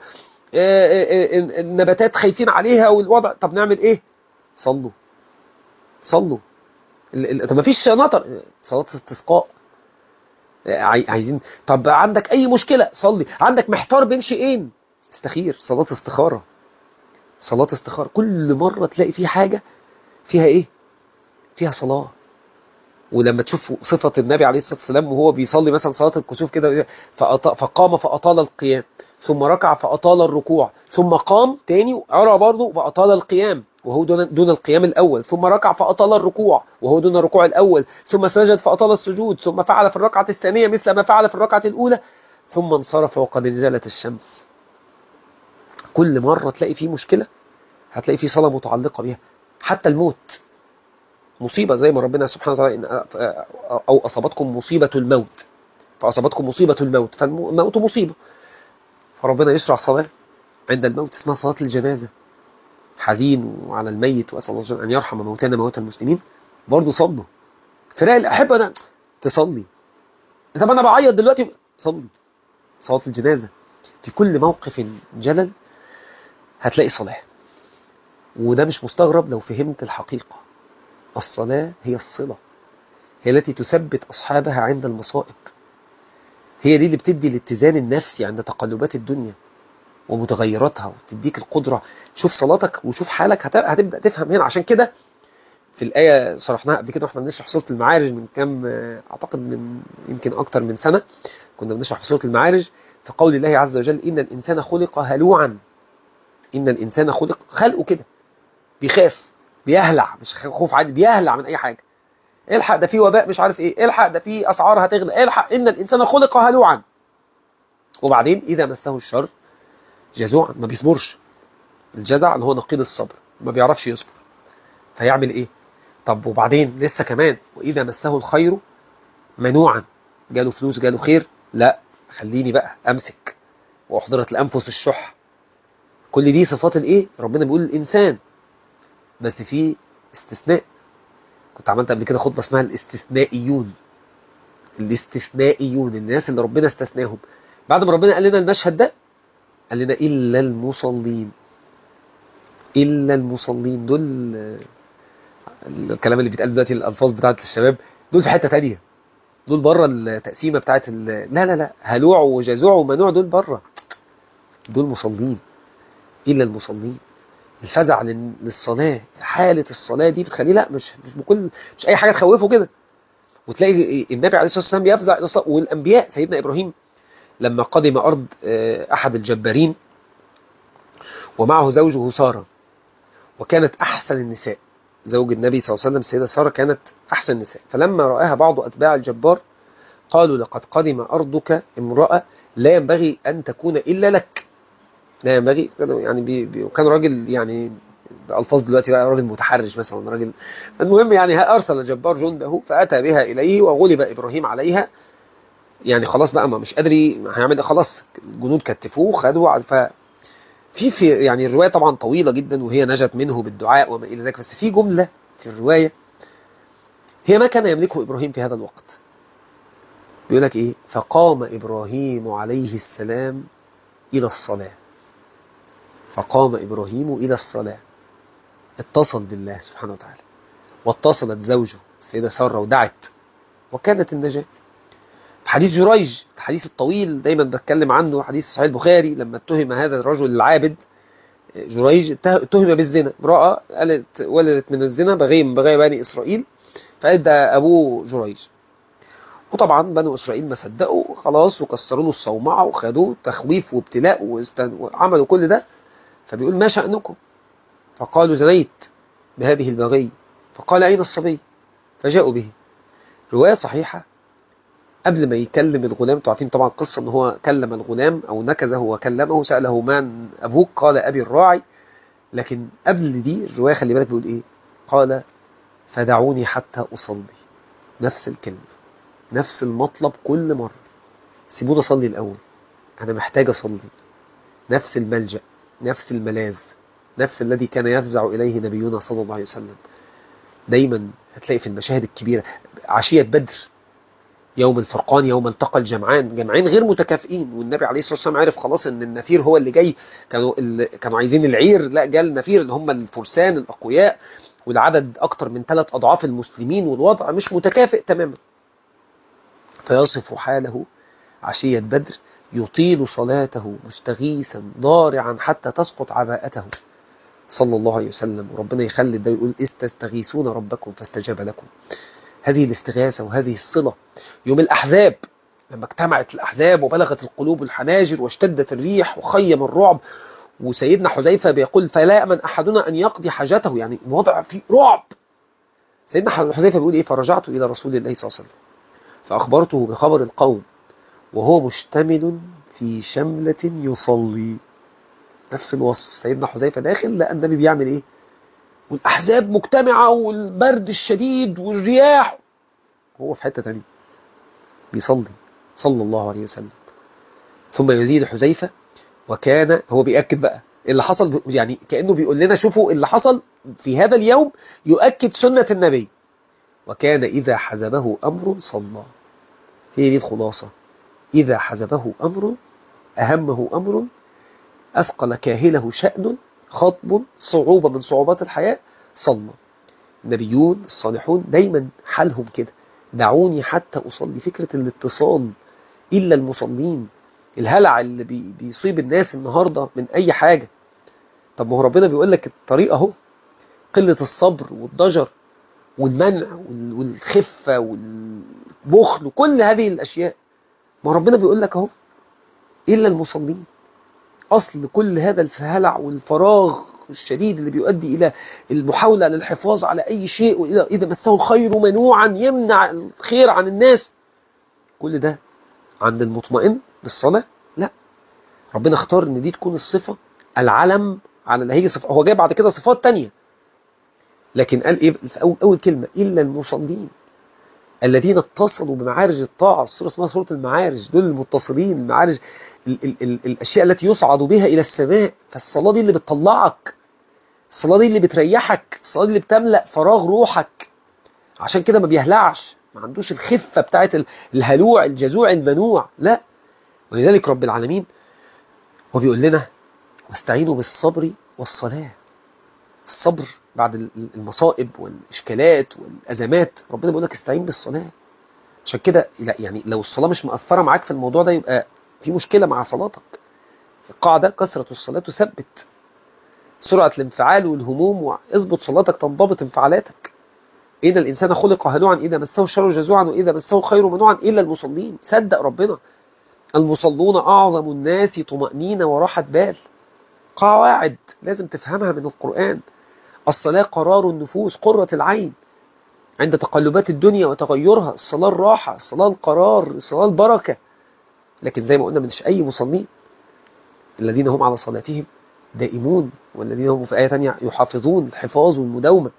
النباتات خايفين عليها والوضع طب نعمل ايه صلوا صلوا طب ما فيش مطر صلاة استسقاء عايزين طب عندك اي مشكلة صلي عندك محتار بين شيئين استخير صلاة استخارة صلاة استخارة كل مرة تلاقي في حاجة فيها ايه فيها صلاة ولما تشوف صفة النبي عليه الصلاة والسلام وهو بيصلي مثلا صلاة الكسوف كده فقام فأطال القيام ثم ركع فأطال الركوع ثم قام تاني وعرى برضه فأطال القيام وهو دون, دون القيام الأول ثم ركع فأطال الركوع وهو دون الركوع الأول ثم سجد فأطال السجود ثم فعل في الركعة الثانية مثل ما فعل في الركعة الأولى ثم انصرف وقد انزلت الشمس كل مرة تلاقي فيه مشكلة هتلاقي فيه صلاة متعلقة بها حتى الموت مصيبة زي ما ربنا سبحانه وتعالى أو أصابتكم مصيبة الموت فأصابتكم مصيبة الموت فالموت مصيبة فربنا يشرع صلاة عند الموت اسمها صلاة الجنازة حزين وعلى الميت وأسأل الله أن يرحم موتانا موتى المسلمين برضه صلوا فراق الأحبة أنا تصلي طب أنا بعيط دلوقتي صلي صلاة الجنازة في كل موقف جلل هتلاقي صلاة وده مش مستغرب لو فهمت الحقيقة الصلاة هي الصلة هي التي تثبت أصحابها عند المصائب هي دي اللي بتدي الاتزان النفسي عند تقلبات الدنيا ومتغيراتها وتديك القدرة شوف صلاتك وشوف حالك هتبدأ تفهم هنا عشان كده في الآية شرحناها قبل كده واحنا بنشرح سورة المعارج من كام أعتقد من يمكن أكتر من سنة كنا بنشرح في سورة المعارج في قول الله عز وجل إن الإنسان خلق هلوعا إن الإنسان خلق خلقه كده بيخاف بيهلع مش خوف عادي بيهلع من أي حاجة الحق ده في وباء مش عارف ايه الحق ده في أسعار هتغلى الحق إن الإنسان خلق هلوعا وبعدين إذا مسه الشر جزوعا ما بيصبرش الجزع اللي هو نقيض الصبر ما بيعرفش يصبر فيعمل ايه طب وبعدين لسه كمان واذا مسه الخير منوعا جاله فلوس جاله خير لا خليني بقى امسك واحضرت الانفس الشح كل دي صفات الايه ربنا بيقول الانسان بس في استثناء كنت عملت قبل كده خطبه اسمها الاستثنائيون الاستثنائيون الناس اللي ربنا استثناهم بعد ما ربنا قال لنا المشهد ده قال لنا الا المصلين الا المصلين دول الكلام اللي بيتقال دلوقتي الالفاظ بتاعت الشباب دول في حته تانية دول بره التقسيمه بتاعت ال... لا لا لا هلوع وجزوع ومنوع دول بره دول مصلين الا المصلين الفزع للصلاه حاله الصلاه دي بتخليه لا مش مش بكل مش اي حاجه تخوفه كده وتلاقي النبي عليه الصلاه والسلام بيفزع الى الصلاه والانبياء سيدنا ابراهيم لما قدم ارض احد الجبارين ومعه زوجه ساره وكانت احسن النساء زوج النبي صلى الله عليه وسلم السيدة سارة كانت أحسن النساء فلما رآها بعض أتباع الجبار قالوا لقد قدم أرضك امرأة لا ينبغي أن تكون إلا لك لا ينبغي يعني بي بي كان راجل يعني بألفاظ دلوقتي بقى راجل متحرش مثلا راجل المهم يعني أرسل الجبار جنده فأتى بها إليه وغلب إبراهيم عليها يعني خلاص بقى ما مش قادر هيعمل خلاص الجنود كتفوه خدوا ف في في يعني الرواية طبعا طويلة جدا وهي نجت منه بالدعاء وما إلى ذلك بس في جملة في الرواية هي ما كان يملكه إبراهيم في هذا الوقت بيقول لك إيه فقام إبراهيم عليه السلام إلى الصلاة فقام إبراهيم إلى الصلاة اتصل بالله سبحانه وتعالى واتصلت زوجه السيدة سارة ودعت وكانت النجاة حديث جريج الحديث الطويل دايما بتكلم عنه حديث صحيح البخاري لما اتهم هذا الرجل العابد جريج اتهم بالزنا امرأة قالت ولدت من الزنا بغي من بغايا بني إسرائيل فقال ده أبوه جريج وطبعا بنو إسرائيل ما صدقوا خلاص وكسروا له الصومعة وخدوه تخويف وابتلاء واستن... وعملوا كل ده فبيقول ما شأنكم فقالوا زنيت بهذه البغي فقال أين الصبي فجاءوا به رواية صحيحة قبل ما يكلم الغلام انتوا عارفين طبعا قصة ان هو كلم الغلام او نكزه وكلمه سأله من ابوك قال ابي الراعي لكن قبل دي الرواية خلي بالك بيقول ايه قال فدعوني حتى اصلي نفس الكلمة نفس المطلب كل مرة سيبوني اصلي الاول انا محتاج اصلي نفس الملجأ نفس الملاذ نفس الذي كان يفزع اليه نبينا صلى الله عليه وسلم دايما هتلاقي في المشاهد الكبيرة عشية بدر يوم الفرقان يوم التقى الجمعان جمعين غير متكافئين والنبي عليه الصلاه والسلام عرف خلاص ان النفير هو اللي جاي كانوا ال... كانوا عايزين العير لا جاء النفير اللي هم الفرسان الاقوياء والعدد اكتر من ثلاث اضعاف المسلمين والوضع مش متكافئ تماما فيصف حاله عشيه بدر يطيل صلاته مستغيثا ضارعا حتى تسقط عباءته صلى الله عليه وسلم وربنا يخلي ده يقول إذ تستغيثون ربكم فاستجاب لكم هذه الاستغاثة وهذه الصلة يوم الأحزاب لما اجتمعت الأحزاب وبلغت القلوب الحناجر واشتدت الريح وخيم الرعب وسيدنا حذيفة بيقول فلا يأمن أحدنا أن يقضي حاجته يعني الوضع فيه رعب سيدنا حذيفة بيقول إيه فرجعت إلى رسول الله صلى الله عليه وسلم فأخبرته بخبر القوم وهو مشتمل في شملة يصلي نفس الوصف سيدنا حذيفة داخل لأن النبي بيعمل إيه والأحزاب مجتمعة والبرد الشديد والرياح هو في حتة تانية بيصلي صلى الله عليه وسلم ثم يزيد حذيفة وكان هو بيأكد بقى اللي حصل يعني كأنه بيقول لنا شوفوا اللي حصل في هذا اليوم يؤكد سنة النبي وكان إذا حزبه أمر صلى هي دي الخلاصة إذا حزبه أمر أهمه أمر أثقل كاهله شأن خطب صعوبة من صعوبات الحياة صلى النبيون الصالحون دايما حالهم كده دعوني حتى أصلي فكرة الاتصال إلا المصلين الهلع اللي بي بيصيب الناس النهاردة من أي حاجة طب ما هو ربنا بيقول لك الطريق أهو قلة الصبر والضجر والمنع وال- والخفة والبخل وكل هذه الأشياء ما ربنا بيقول لك اهو إلا المصلين أصل كل هذا الفهلع والفراغ الشديد اللي بيؤدي إلى المحاولة للحفاظ على أي شيء وإذا إذا مسه الخير منوعا يمنع الخير عن الناس كل ده عند المطمئن بالصلاة لا ربنا اختار ان دي تكون الصفة العلم على اللي هيجي صفة هو جاي بعد كده صفات تانية لكن قال ايه في اول, أول كلمة الا المصلين الذين اتصلوا بمعارج الطاعة السورة اسمها سورة المعارج دول المتصلين المعارج ال ال ال الاشياء التي يصعد بها الى السماء فالصلاة دي اللي بتطلعك الصلاة دي اللي بتريحك الصلاة دي اللي بتملأ فراغ روحك عشان كده ما بيهلعش ما عندوش الخفة بتاعت ال- الهلوع الجزوع المنوع لا ولذلك رب العالمين هو بيقول لنا واستعينوا بالصبر والصلاة الصبر بعد ال- المصائب والإشكالات والأزمات ربنا بيقول لك استعين بالصلاة عشان كده لا يعني لو الصلاة مش مأثرة معاك في الموضوع ده يبقى في مشكلة مع صلاتك القاعدة كثرة الصلاة تثبت سرعة الانفعال والهموم اظبط صلاتك تنضبط انفعالاتك إن الإنسان خلق هلوعا إذا مسه الشر جزوعا وإذا مسه الخير منوعا إلا المصلين صدق ربنا المصلون أعظم الناس طمأنينة وراحة بال قواعد لازم تفهمها من القرآن الصلاة قرار النفوس قرة العين عند تقلبات الدنيا وتغيرها الصلاة الراحة الصلاة القرار الصلاة البركة لكن زي ما قلنا مش أي مصلين الذين هم على صلاتهم دائمون والذين هم في آية تانية يحافظون الحفاظ والمداومة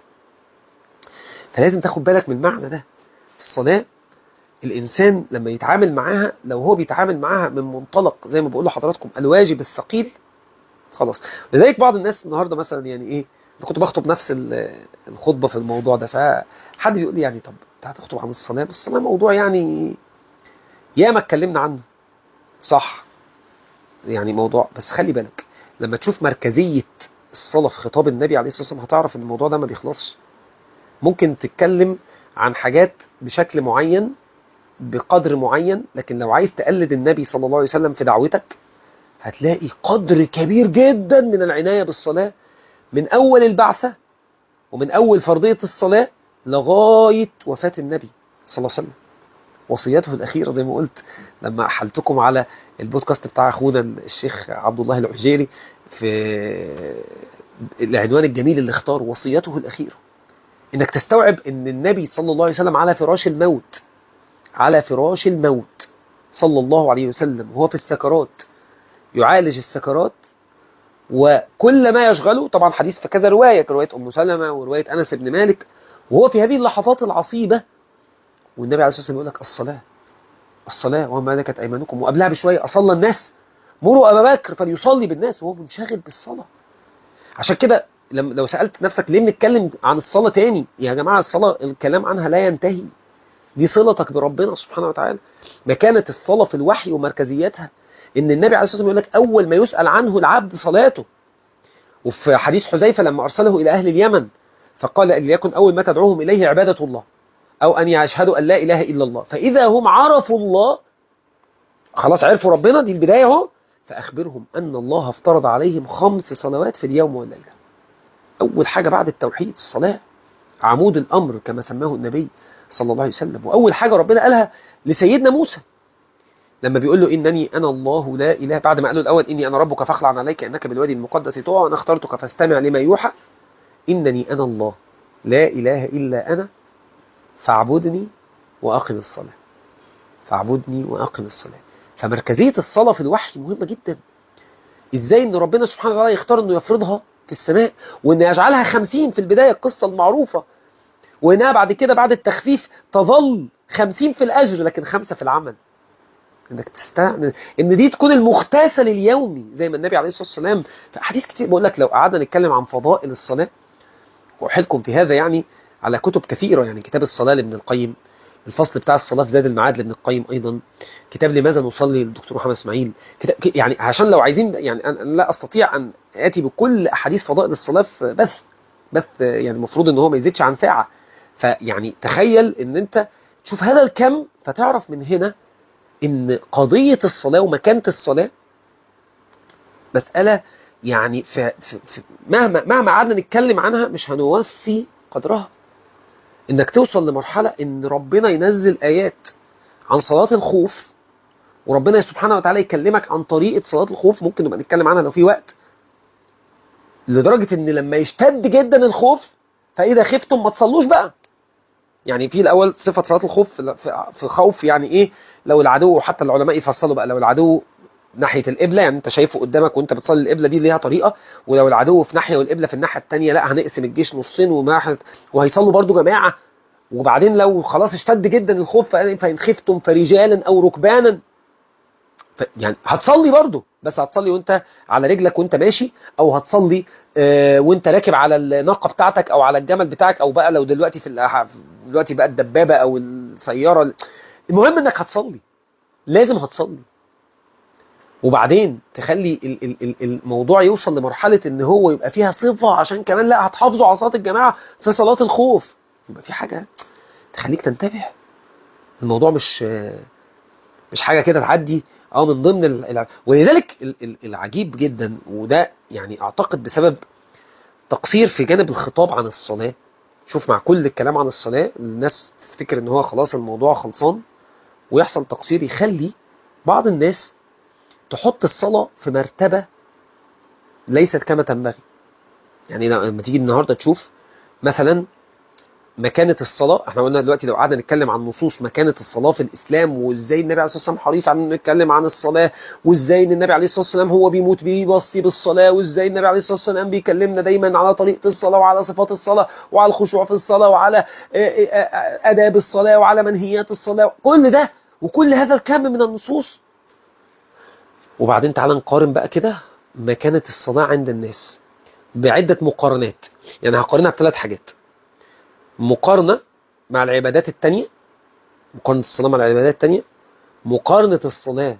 فلازم تاخد بالك من المعنى ده الصلاة الإنسان لما يتعامل معاها لو هو بيتعامل معاها من منطلق زي ما بقول لحضراتكم الواجب الثقيل خلاص لذلك بعض الناس النهارده مثلا يعني ايه أنا كنت بخطب نفس ال- الخطبه في الموضوع ده فحد بيقول لي يعني طب انت هتخطب عن الصلاه بس الصلاه موضوع يعني ياما اتكلمنا عنه صح يعني موضوع بس خلي بالك لما تشوف مركزيه الصلاه في خطاب النبي عليه الصلاه والسلام هتعرف ان الموضوع ده ما بيخلصش ممكن تتكلم عن حاجات بشكل معين بقدر معين لكن لو عايز تقلد النبي صلى الله عليه وسلم في دعوتك هتلاقي قدر كبير جدا من العناية بالصلاة من أول البعثة ومن أول فرضية الصلاة لغاية وفاة النبي صلى الله عليه وسلم وصيته الأخيرة زي ما قلت لما أحلتكم على البودكاست بتاع أخونا الشيخ عبد الله العجيري في العنوان الجميل اللي اختاره وصيته الأخيرة إنك تستوعب إن النبي صلى الله عليه وسلم على فراش الموت على فراش الموت صلى الله عليه وسلم وهو في السكرات يعالج السكرات وكل ما يشغله طبعا حديث في كذا رواية كرواية أم سلمة ورواية أنس بن مالك وهو في هذه اللحظات العصيبة والنبي عليه الصلاة والسلام يقول لك الصلاة الصلاة وما ملكت أيمانكم وقبلها بشوية أصلى الناس مروا أبا بكر فليصلي بالناس وهو منشغل بالصلاة عشان كده لم- لو سألت نفسك ليه بنتكلم عن الصلاة تاني يا جماعة الصلاة الكلام عنها لا ينتهي دي صلتك بربنا سبحانه وتعالى مكانة الصلاة في الوحي ومركزيتها ان النبي عليه الصلاه والسلام يقول لك اول ما يسال عنه العبد صلاته وفي حديث حذيفه لما ارسله الى اهل اليمن فقال ليكن اول ما تدعوهم اليه عباده الله او ان يشهدوا ان لا اله الا الله فاذا هم عرفوا الله خلاص عرفوا ربنا دي البدايه اهو فاخبرهم ان الله افترض عليهم خمس صلوات في اليوم والليله اول حاجه بعد التوحيد الصلاه عمود الامر كما سماه النبي صلى الله عليه وسلم واول حاجه ربنا قالها لسيدنا موسى لما بيقول له إنني أنا الله لا إله بعد ما قال له الأول إني أنا ربك فاخلع عليك إنك بالوادي المقدس طوى وأنا اخترتك فاستمع لما يوحى إنني أنا الله لا إله إلا أنا فاعبدني وأقم الصلاة فاعبدني وأقم الصلاة فمركزية الصلاة في الوحي مهمة جدا إزاي إن ربنا سبحانه وتعالى يختار إنه يفرضها في السماء وإن يجعلها خمسين في البداية القصة المعروفة وإنها بعد كده بعد التخفيف تظل خمسين في الأجر لكن خمسة في العمل انك تستعمل ان دي تكون المغتسل اليومي زي ما النبي عليه الصلاه والسلام في احاديث كتير بقول لك لو قعدنا نتكلم عن فضائل الصلاه واحيلكم في هذا يعني على كتب كثيره يعني كتاب الصلاه لابن القيم الفصل بتاع الصلاه في زاد المعاد لابن القيم ايضا كتاب لماذا نصلي للدكتور محمد اسماعيل كتاب يعني عشان لو عايزين يعني انا لا استطيع ان اتي بكل احاديث فضائل الصلاه في بث بث يعني المفروض ان هو ما يزيدش عن ساعه فيعني تخيل ان انت تشوف هذا الكم فتعرف من هنا ان قضية الصلاة ومكانة الصلاة مسألة يعني في في في مهما مهما قعدنا نتكلم عنها مش هنوفي قدرها انك توصل لمرحلة ان ربنا ينزل ايات عن صلاة الخوف وربنا سبحانه وتعالى يكلمك عن طريقة صلاة الخوف ممكن نبقى نتكلم عنها لو في وقت لدرجة ان لما يشتد جدا الخوف فاذا خفتم ما تصلوش بقى يعني في الاول صفة صلاة الخوف في خوف يعني ايه لو العدو حتى العلماء يفصلوا بقى لو العدو ناحية القبلة يعني انت شايفه قدامك وانت بتصلي القبلة دي ليها طريقة ولو العدو في ناحية والقبلة في الناحية التانية لا هنقسم الجيش نصين وما وهيصلوا برضو جماعة وبعدين لو خلاص اشتد جدا الخوف فإن خفتم فرجالا أو ركبانا يعني هتصلي برضو بس هتصلي وانت على رجلك وانت ماشي او هتصلي اه وانت راكب على الناقة بتاعتك او على الجمل بتاعك او بقى لو دلوقتي في دلوقتي بقى الدبابة او السيارة المهم انك هتصلي لازم هتصلي وبعدين تخلي الموضوع يوصل لمرحلة ان هو يبقى فيها صفة عشان كمان لا هتحافظوا على صلاة الجماعة في صلاة الخوف يبقى في حاجة تخليك تنتبه الموضوع مش مش حاجة كده تعدي اه من ضمن الع... ولذلك العجيب جدا وده يعني اعتقد بسبب تقصير في جانب الخطاب عن الصلاة شوف مع كل الكلام عن الصلاة الناس تفتكر ان هو خلاص الموضوع خلصان ويحصل تقصير يخلي بعض الناس تحط الصلاة في مرتبة ليست كما تنبغي يعني لما تيجي النهاردة تشوف مثلا مكانة الصلاة احنا قلنا دلوقتي لو قعدنا نتكلم عن نصوص مكانة الصلاة في الإسلام وازاي النبي عليه الصلاة والسلام حريص على انه يتكلم عن الصلاة وازاي ان النبي عليه الصلاة والسلام هو بيموت بيوصي بالصلاة وازاي النبي عليه الصلاة والسلام بيكلمنا دايما على طريقة الصلاة وعلى صفات الصلاة وعلى الخشوع في الصلاة وعلى آداب الصلاة وعلى منهيات الصلاة كل ده وكل هذا الكم من النصوص وبعدين تعالى نقارن بقى كده مكانة الصلاة عند الناس بعدة مقارنات يعني هقارنها بثلاث حاجات مقارنة مع العبادات التانية مقارنة الصلاة مع العبادات التانية مقارنة الصلاة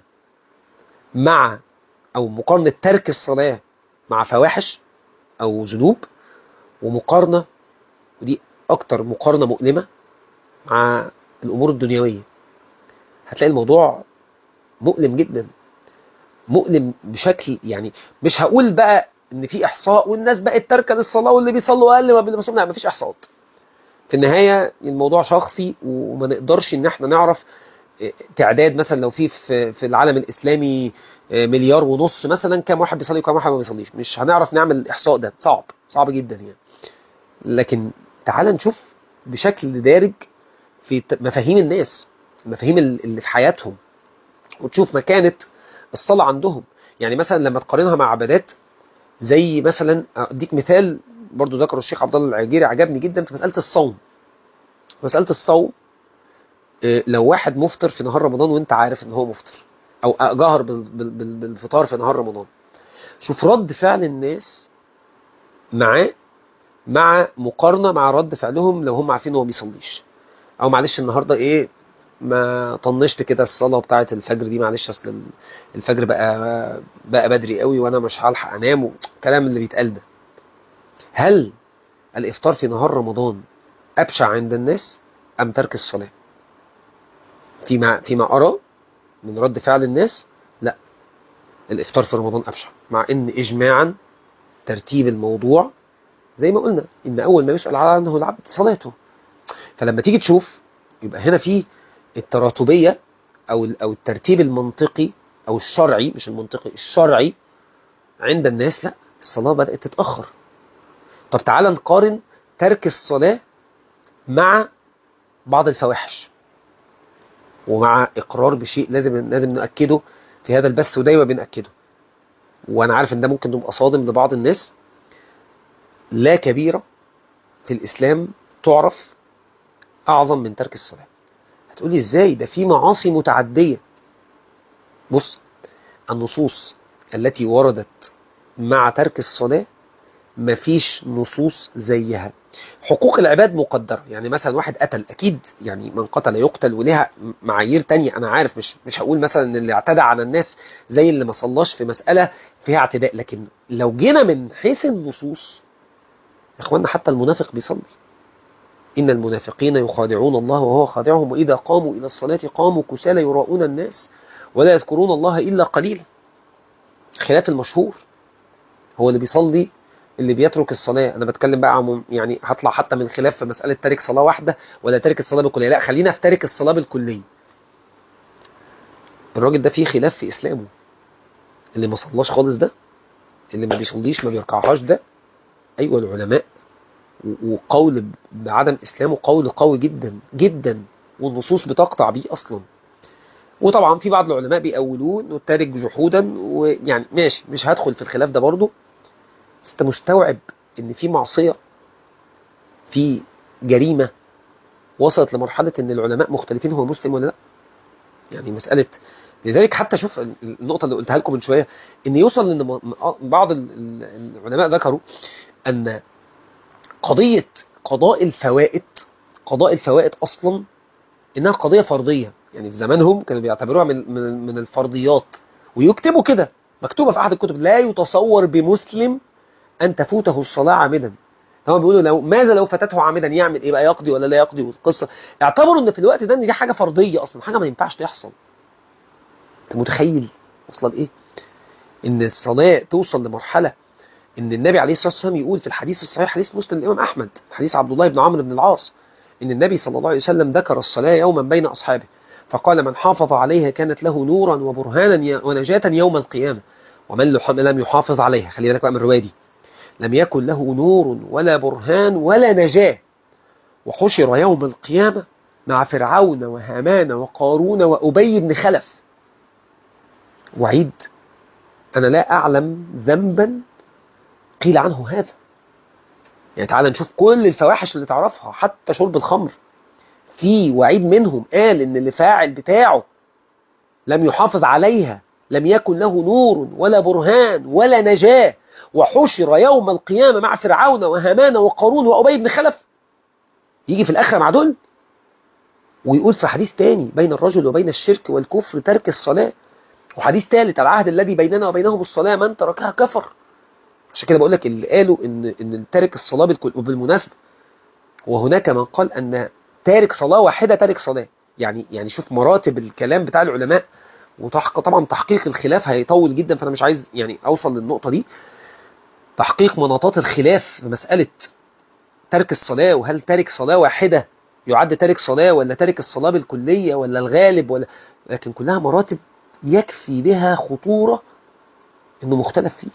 مع أو مقارنة ترك الصلاة مع فواحش أو ذنوب ومقارنة ودي أكتر مقارنة مؤلمة مع الأمور الدنيوية هتلاقي الموضوع مؤلم جدا مؤلم بشكل يعني مش هقول بقى ان في احصاء والناس بقت تركن الصلاه واللي بيصلوا اقل واللي بيصلوا لا مفيش احصاءات في النهايه الموضوع شخصي وما نقدرش ان احنا نعرف تعداد مثلا لو في في العالم الاسلامي مليار ونص مثلا كام واحد بيصلي وكام واحد ما بيصليش مش هنعرف نعمل الاحصاء ده صعب صعب جدا يعني لكن تعال نشوف بشكل دارج في مفاهيم الناس المفاهيم اللي في حياتهم وتشوف مكانه الصلاة عندهم يعني مثلا لما تقارنها مع عبادات زي مثلا اديك مثال برضو ذكره الشيخ عبد الله العجيري عجبني جدا في مسألة الصوم مسألة الصوم لو واحد مفطر في نهار رمضان وانت عارف ان هو مفطر او جهر بالفطار في نهار رمضان شوف رد فعل الناس معاه مع مقارنة مع رد فعلهم لو هم عارفين هو بيصليش او معلش النهاردة ايه ما طنشت كده الصلاه بتاعه الفجر دي معلش اصل الفجر بقى بقى بدري قوي وانا مش هلحق انام الكلام اللي بيتقال ده هل الافطار في نهار رمضان ابشع عند الناس ام ترك الصلاه فيما فيما ارى من رد فعل الناس لا الافطار في رمضان ابشع مع ان اجماعا ترتيب الموضوع زي ما قلنا ان اول ما يسال عنه العبد صلاته فلما تيجي تشوف يبقى هنا في التراتبية أو أو الترتيب المنطقي أو الشرعي مش المنطقي الشرعي عند الناس لا الصلاة بدأت تتأخر طب تعالى نقارن ترك الصلاة مع بعض الفواحش ومع إقرار بشيء لازم لازم نأكده في هذا البث ودايما بنأكده وأنا عارف إن ده ممكن تبقى صادم لبعض الناس لا كبيرة في الإسلام تعرف أعظم من ترك الصلاة هتقولي ازاي ده في معاصي متعدية بص النصوص التي وردت مع ترك الصلاة مفيش نصوص زيها حقوق العباد مقدرة يعني مثلا واحد قتل أكيد يعني من قتل يقتل ولها معايير تانية أنا عارف مش مش هقول مثلا إن اللي اعتدى على الناس زي اللي ما صلاش في مسألة فيها اعتداء لكن لو جينا من حيث النصوص يا إخوانا حتى المنافق بيصلي إن المنافقين يخادعون الله وهو خادعهم وإذا قاموا إلى الصلاة قاموا كسالى يراؤون الناس ولا يذكرون الله إلا قليلا خلاف المشهور هو اللي بيصلي اللي بيترك الصلاه انا بتكلم بقى عن يعني هطلع حتى من خلاف في مساله تارك صلاه واحده ولا تارك الصلاه بالكليه لا خلينا في تارك الصلاه بالكليه الراجل ده فيه خلاف في اسلامه اللي ما صلاش خالص ده اللي ما بيصليش ما بيركعهاش ده ايوه العلماء وقول بعدم اسلامه قول قوي جدا جدا والنصوص بتقطع بيه اصلا وطبعا في بعض العلماء بيقولوه انه التارك جحودا ويعني ماشي مش هدخل في الخلاف ده برضه بس انت مستوعب ان في معصيه في جريمه وصلت لمرحله ان العلماء مختلفين هو مسلم ولا لا يعني مساله لذلك حتى شوف النقطه اللي قلتها لكم من شويه ان يوصل ان بعض العلماء ذكروا ان قضيه قضاء الفوائد قضاء الفوائد اصلا انها قضيه فرضيه يعني في زمانهم كانوا بيعتبروها من من من الفرضيات ويكتبوا كده مكتوبه في احد الكتب لا يتصور بمسلم ان تفوته الصلاه عامدا هم بيقولوا لو ماذا لو فاتته عامدا يعمل ايه بقى يقضي ولا لا يقضي والقصه اعتبروا ان في الوقت ده ان دي حاجه فرضيه اصلا حاجه ما ينفعش تحصل انت متخيل وصل لايه ان الصلاه توصل لمرحله ان النبي عليه الصلاه والسلام يقول في الحديث الصحيح حديث مسلم الامام احمد حديث عبد الله بن عمرو بن العاص ان النبي صلى الله عليه وسلم ذكر الصلاه يوما بين اصحابه فقال من حافظ عليها كانت له نورا وبرهانا ونجاة يوم القيامة ومن لم يحافظ عليها خلي بالك بقى من الرواية دي لم يكن له نور ولا برهان ولا نجاة وحشر يوم القيامة مع فرعون وهامان وقارون وأبي بن خلف وعيد أنا لا أعلم ذنبا قيل عنه هذا يعني تعال نشوف كل الفواحش اللي تعرفها حتى شرب الخمر في وعيد منهم قال ان اللي فاعل بتاعه لم يحافظ عليها لم يكن له نور ولا برهان ولا نجاة وحشر يوم القيامة مع فرعون وهامان وقارون وأبي بن خلف يجي في الآخرة مع دول ويقول في حديث تاني بين الرجل وبين الشرك والكفر ترك الصلاة وحديث ثالث العهد الذي بيننا وبينهم الصلاة من تركها كفر عشان كده بقول لك اللي قالوا ان ان تارك الصلاة بالكل وبالمناسبة وهناك من قال ان تارك صلاة واحدة تارك صلاة يعني يعني شوف مراتب الكلام بتاع العلماء وتحقق طبعا تحقيق الخلاف هيطول جدا فانا مش عايز يعني اوصل للنقطة دي تحقيق مناطات الخلاف في مسألة ترك الصلاة وهل تارك صلاة واحدة يعد تارك صلاة ولا تارك الصلاة بالكلية ولا الغالب ولا لكن كلها مراتب يكفي بها خطورة انه مختلف فيه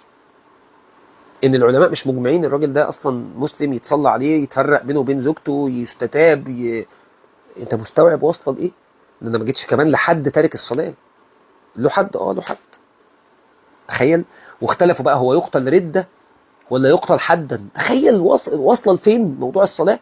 ان العلماء مش مجمعين الراجل ده اصلا مسلم يتصلى عليه يتفرق بينه وبين زوجته يستتاب ي... انت مستوعب واصله لايه ان انا ما جيتش كمان لحد تارك الصلاه له حد اه له حد تخيل واختلفوا بقى هو يقتل رده ولا يقتل حدا تخيل واصل واصله لفين موضوع الصلاه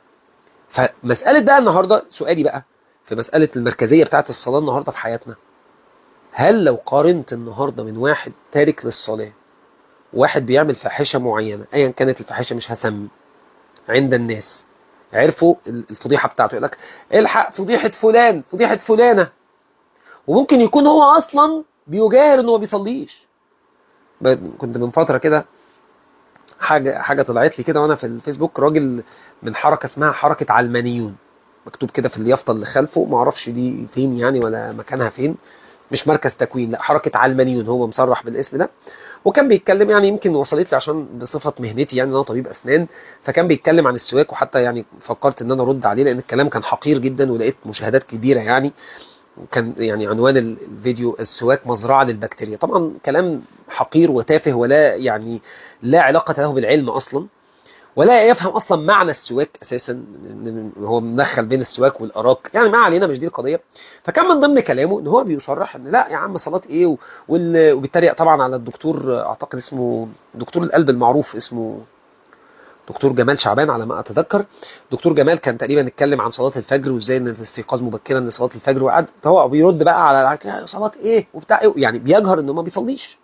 فمساله بقى النهارده سؤالي بقى في مساله المركزيه بتاعه الصلاه النهارده في حياتنا هل لو قارنت النهارده من واحد تارك للصلاه واحد بيعمل فاحشة معينة ايا كانت الفاحشة مش هسمي عند الناس عرفوا الفضيحة بتاعته يقول لك الحق فضيحة فلان فضيحة فلانة وممكن يكون هو اصلا بيجاهر انه ما بيصليش كنت من فترة كده حاجة حاجة طلعت لي كده وانا في الفيسبوك راجل من حركة اسمها حركة علمانيون مكتوب كده في اليافطة اللي خلفه ما اعرفش دي فين يعني ولا مكانها فين مش مركز تكوين لا حركة علمانيون هو مصرح بالاسم ده وكان بيتكلم يعني يمكن وصلت لي عشان بصفة مهنتي يعني انا طبيب اسنان فكان بيتكلم عن السواك وحتى يعني فكرت ان انا ارد عليه لان الكلام كان حقير جدا ولقيت مشاهدات كبيرة يعني وكان يعني عنوان الفيديو السواك مزرعة للبكتيريا طبعا كلام حقير وتافه ولا يعني لا علاقة له بالعلم اصلا ولا يفهم اصلا معنى السواك اساسا هو مدخل بين السواك والاراك يعني ما علينا مش دي القضيه فكان من ضمن كلامه ان هو بيصرح ان لا يا عم صلاه ايه وبيتريق طبعا على الدكتور اعتقد اسمه دكتور القلب المعروف اسمه دكتور جمال شعبان على ما اتذكر دكتور جمال كان تقريبا اتكلم عن صلاه الفجر وازاي ان الاستيقاظ مبكرا لصلاه الفجر وقعد هو بيرد بقى على صلاه ايه وبتاع ايه يعني بيجهر انه ما بيصليش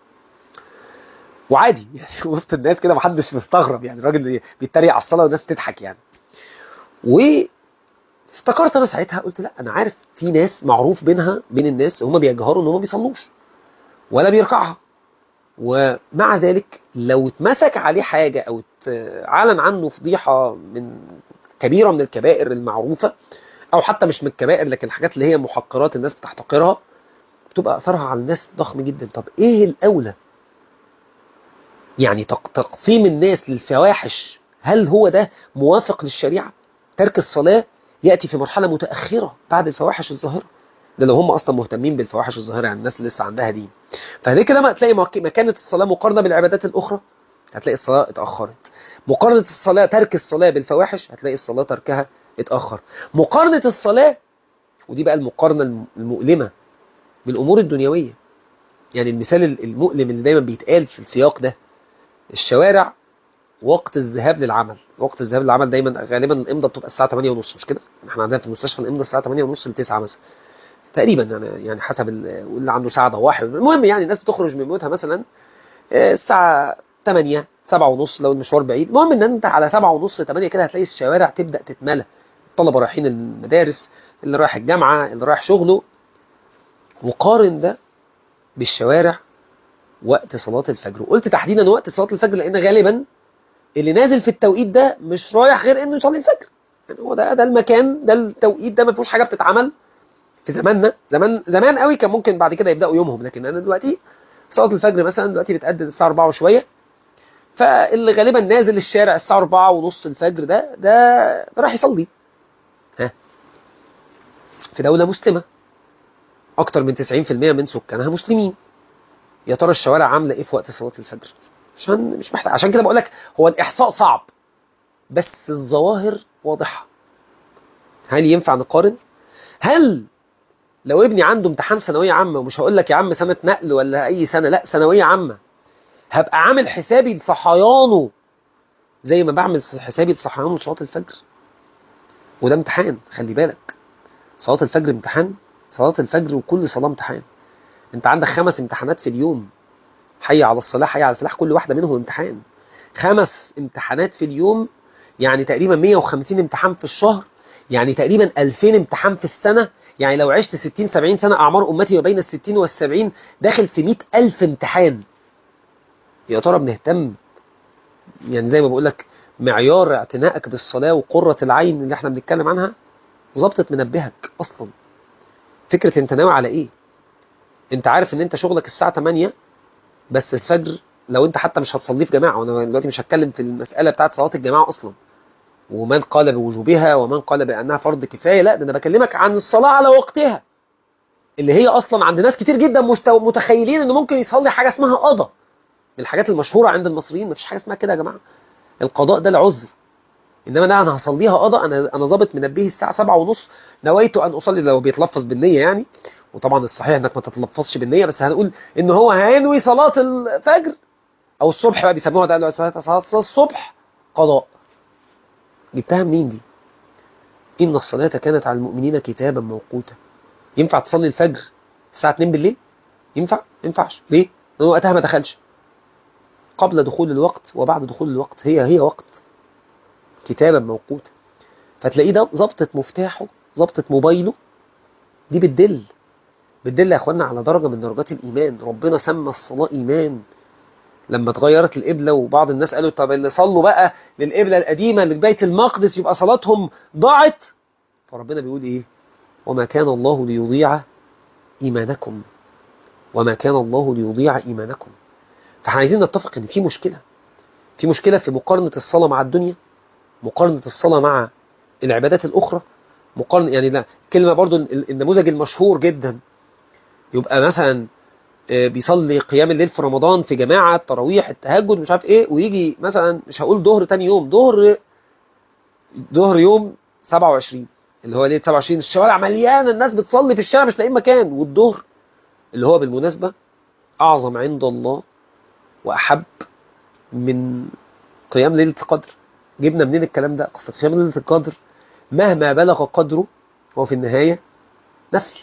وعادي يعني وسط الناس كده محدش مستغرب يعني الراجل بيتريق على الصلاه والناس تضحك يعني و افتكرت انا ساعتها قلت لا انا عارف في ناس معروف بينها بين الناس هم بيجهروا ان هم ما بيصلوش ولا بيركعها ومع ذلك لو اتمسك عليه حاجه او اعلن عنه فضيحه من كبيره من الكبائر المعروفه او حتى مش من الكبائر لكن الحاجات اللي هي محقرات الناس بتحتقرها بتبقى اثرها على الناس ضخم جدا طب ايه الاولى يعني تق- تقسيم الناس للفواحش هل هو ده موافق للشريعة ترك الصلاة يأتي في مرحلة متأخرة بعد الفواحش الظاهرة ده لو هم أصلا مهتمين بالفواحش الظاهرة يعني الناس اللي لسه عندها دين فهذه كده ما تلاقي مك- مكانة الصلاة مقارنة بالعبادات الأخرى هتلاقي الصلاة اتأخرت مقارنة الصلاة ترك الصلاة بالفواحش هتلاقي الصلاة تركها اتأخر مقارنة الصلاة ودي بقى المقارنة الم- المؤلمة بالأمور الدنيوية يعني المثال المؤلم اللي دايما بيتقال في السياق ده الشوارع وقت الذهاب للعمل وقت الذهاب للعمل دايما غالبا الامضه بتبقى الساعه 8 ونص مش كده احنا عندنا في المستشفى الامضه الساعه 8 ونص ل 9 مثلا تقريبا يعني يعني حسب ال- واللي عنده ساعه ضواحي المهم يعني الناس بتخرج من بيوتها مثلا آه، الساعه 8 7 ونص لو المشوار بعيد المهم ان انت على 7 ونص 8 كده هتلاقي الشوارع تبدا تتملى الطلبه رايحين المدارس اللي رايح الجامعه اللي رايح شغله وقارن ده بالشوارع وقت صلاة الفجر وقلت تحديدا وقت صلاة الفجر لأن غالبا اللي نازل في التوقيت ده مش رايح غير انه يصلي الفجر يعني هو ده ده المكان ده التوقيت ده ما فيهوش حاجه بتتعمل في زماننا زمان زمان قوي كان ممكن بعد كده يبداوا يومهم لكن انا دلوقتي صلاه الفجر مثلا دلوقتي بتأذن الساعه 4 وشويه فاللي غالبا نازل الشارع الساعه 4 ونص الفجر ده ده, ده راح يصلي ها في دوله مسلمه اكتر من 90% من سكانها مسلمين يا ترى الشوارع عامله ايه في وقت صلاه الفجر عشان مش محتاج عشان كده بقول لك هو الاحصاء صعب بس الظواهر واضحه هل ينفع نقارن هل لو ابني عنده امتحان ثانويه عامه ومش هقول لك يا عم سنه نقل ولا اي سنه لا ثانويه عامه هبقى عامل حسابي لصحيانه زي ما بعمل حسابي لصحيانه لصلاه الفجر وده امتحان خلي بالك صلاه الفجر امتحان صلاه الفجر وكل صلاه امتحان انت عندك خمس امتحانات في اليوم حي على الصلاة حي على الفلاح كل واحدة منهم امتحان خمس امتحانات في اليوم يعني تقريبا 150 امتحان في الشهر يعني تقريبا 2000 امتحان في السنة يعني لو عشت 60 70 سنة أعمار أمتي ما بين ال 60 وال 70 داخل في 100 ألف امتحان يا ترى بنهتم يعني زي ما بقول لك معيار اعتنائك بالصلاة وقرة العين اللي احنا بنتكلم عنها ظبطت منبهك أصلا فكرة انت ناوي على ايه انت عارف ان انت شغلك الساعة 8 بس الفجر لو انت حتى مش هتصليه في جماعه وانا دلوقتي مش هتكلم في المساله بتاعت صلاه الجماعه اصلا ومن قال بوجوبها ومن قال بانها فرض كفايه لا ده انا بكلمك عن الصلاه على وقتها اللي هي اصلا عند ناس كتير جدا مستو... متخيلين انه ممكن يصلي حاجه اسمها قضاء من الحاجات المشهوره عند المصريين مفيش حاجه اسمها كده يا جماعه القضاء ده العذر انما ده انا هصليها قضاء انا انا ظابط منبهي الساعه 7 ونص نويت ان اصلي لو بيتلفظ بالنيه يعني وطبعا الصحيح انك ما تتلفظش بالنيه بس هنقول ان هو هينوي صلاه الفجر او الصبح بقى بيسموها ده صلاه الصبح قضاء جبتها منين دي ان الصلاه كانت على المؤمنين كتابا موقوتا ينفع تصلي الفجر الساعه 2 بالليل ينفع ما ينفعش ليه لان وقتها ما دخلش قبل دخول الوقت وبعد دخول الوقت هي هي وقت كتابا موقوتا فتلاقيه ده ظبطه مفتاحه ظبطه موبايله دي بتدل بتدل يا اخوانا على درجه من درجات الايمان ربنا سمى الصلاه ايمان لما اتغيرت القبله وبعض الناس قالوا طب اللي صلوا بقى للقبله القديمه لبيت المقدس يبقى صلاتهم ضاعت فربنا بيقول ايه وما كان الله ليضيع ايمانكم وما كان الله ليضيع ايمانكم فاحنا عايزين نتفق ان في مشكله في مشكله في مقارنه الصلاه مع الدنيا مقارنه الصلاه مع العبادات الاخرى مقارنه يعني لا كلمه برضو النموذج المشهور جدا يبقى مثلا بيصلي قيام الليل في رمضان في جماعة تراويح التهجد مش عارف ايه ويجي مثلا مش هقول ظهر تاني يوم ظهر ظهر يوم 27 اللي هو ليله 27 الشوارع مليانه الناس بتصلي في الشارع مش لاقيين مكان والظهر اللي هو بالمناسبة أعظم عند الله وأحب من قيام ليلة القدر جبنا منين الكلام ده أصل قيام ليلة القدر مهما بلغ قدره هو في النهاية نفل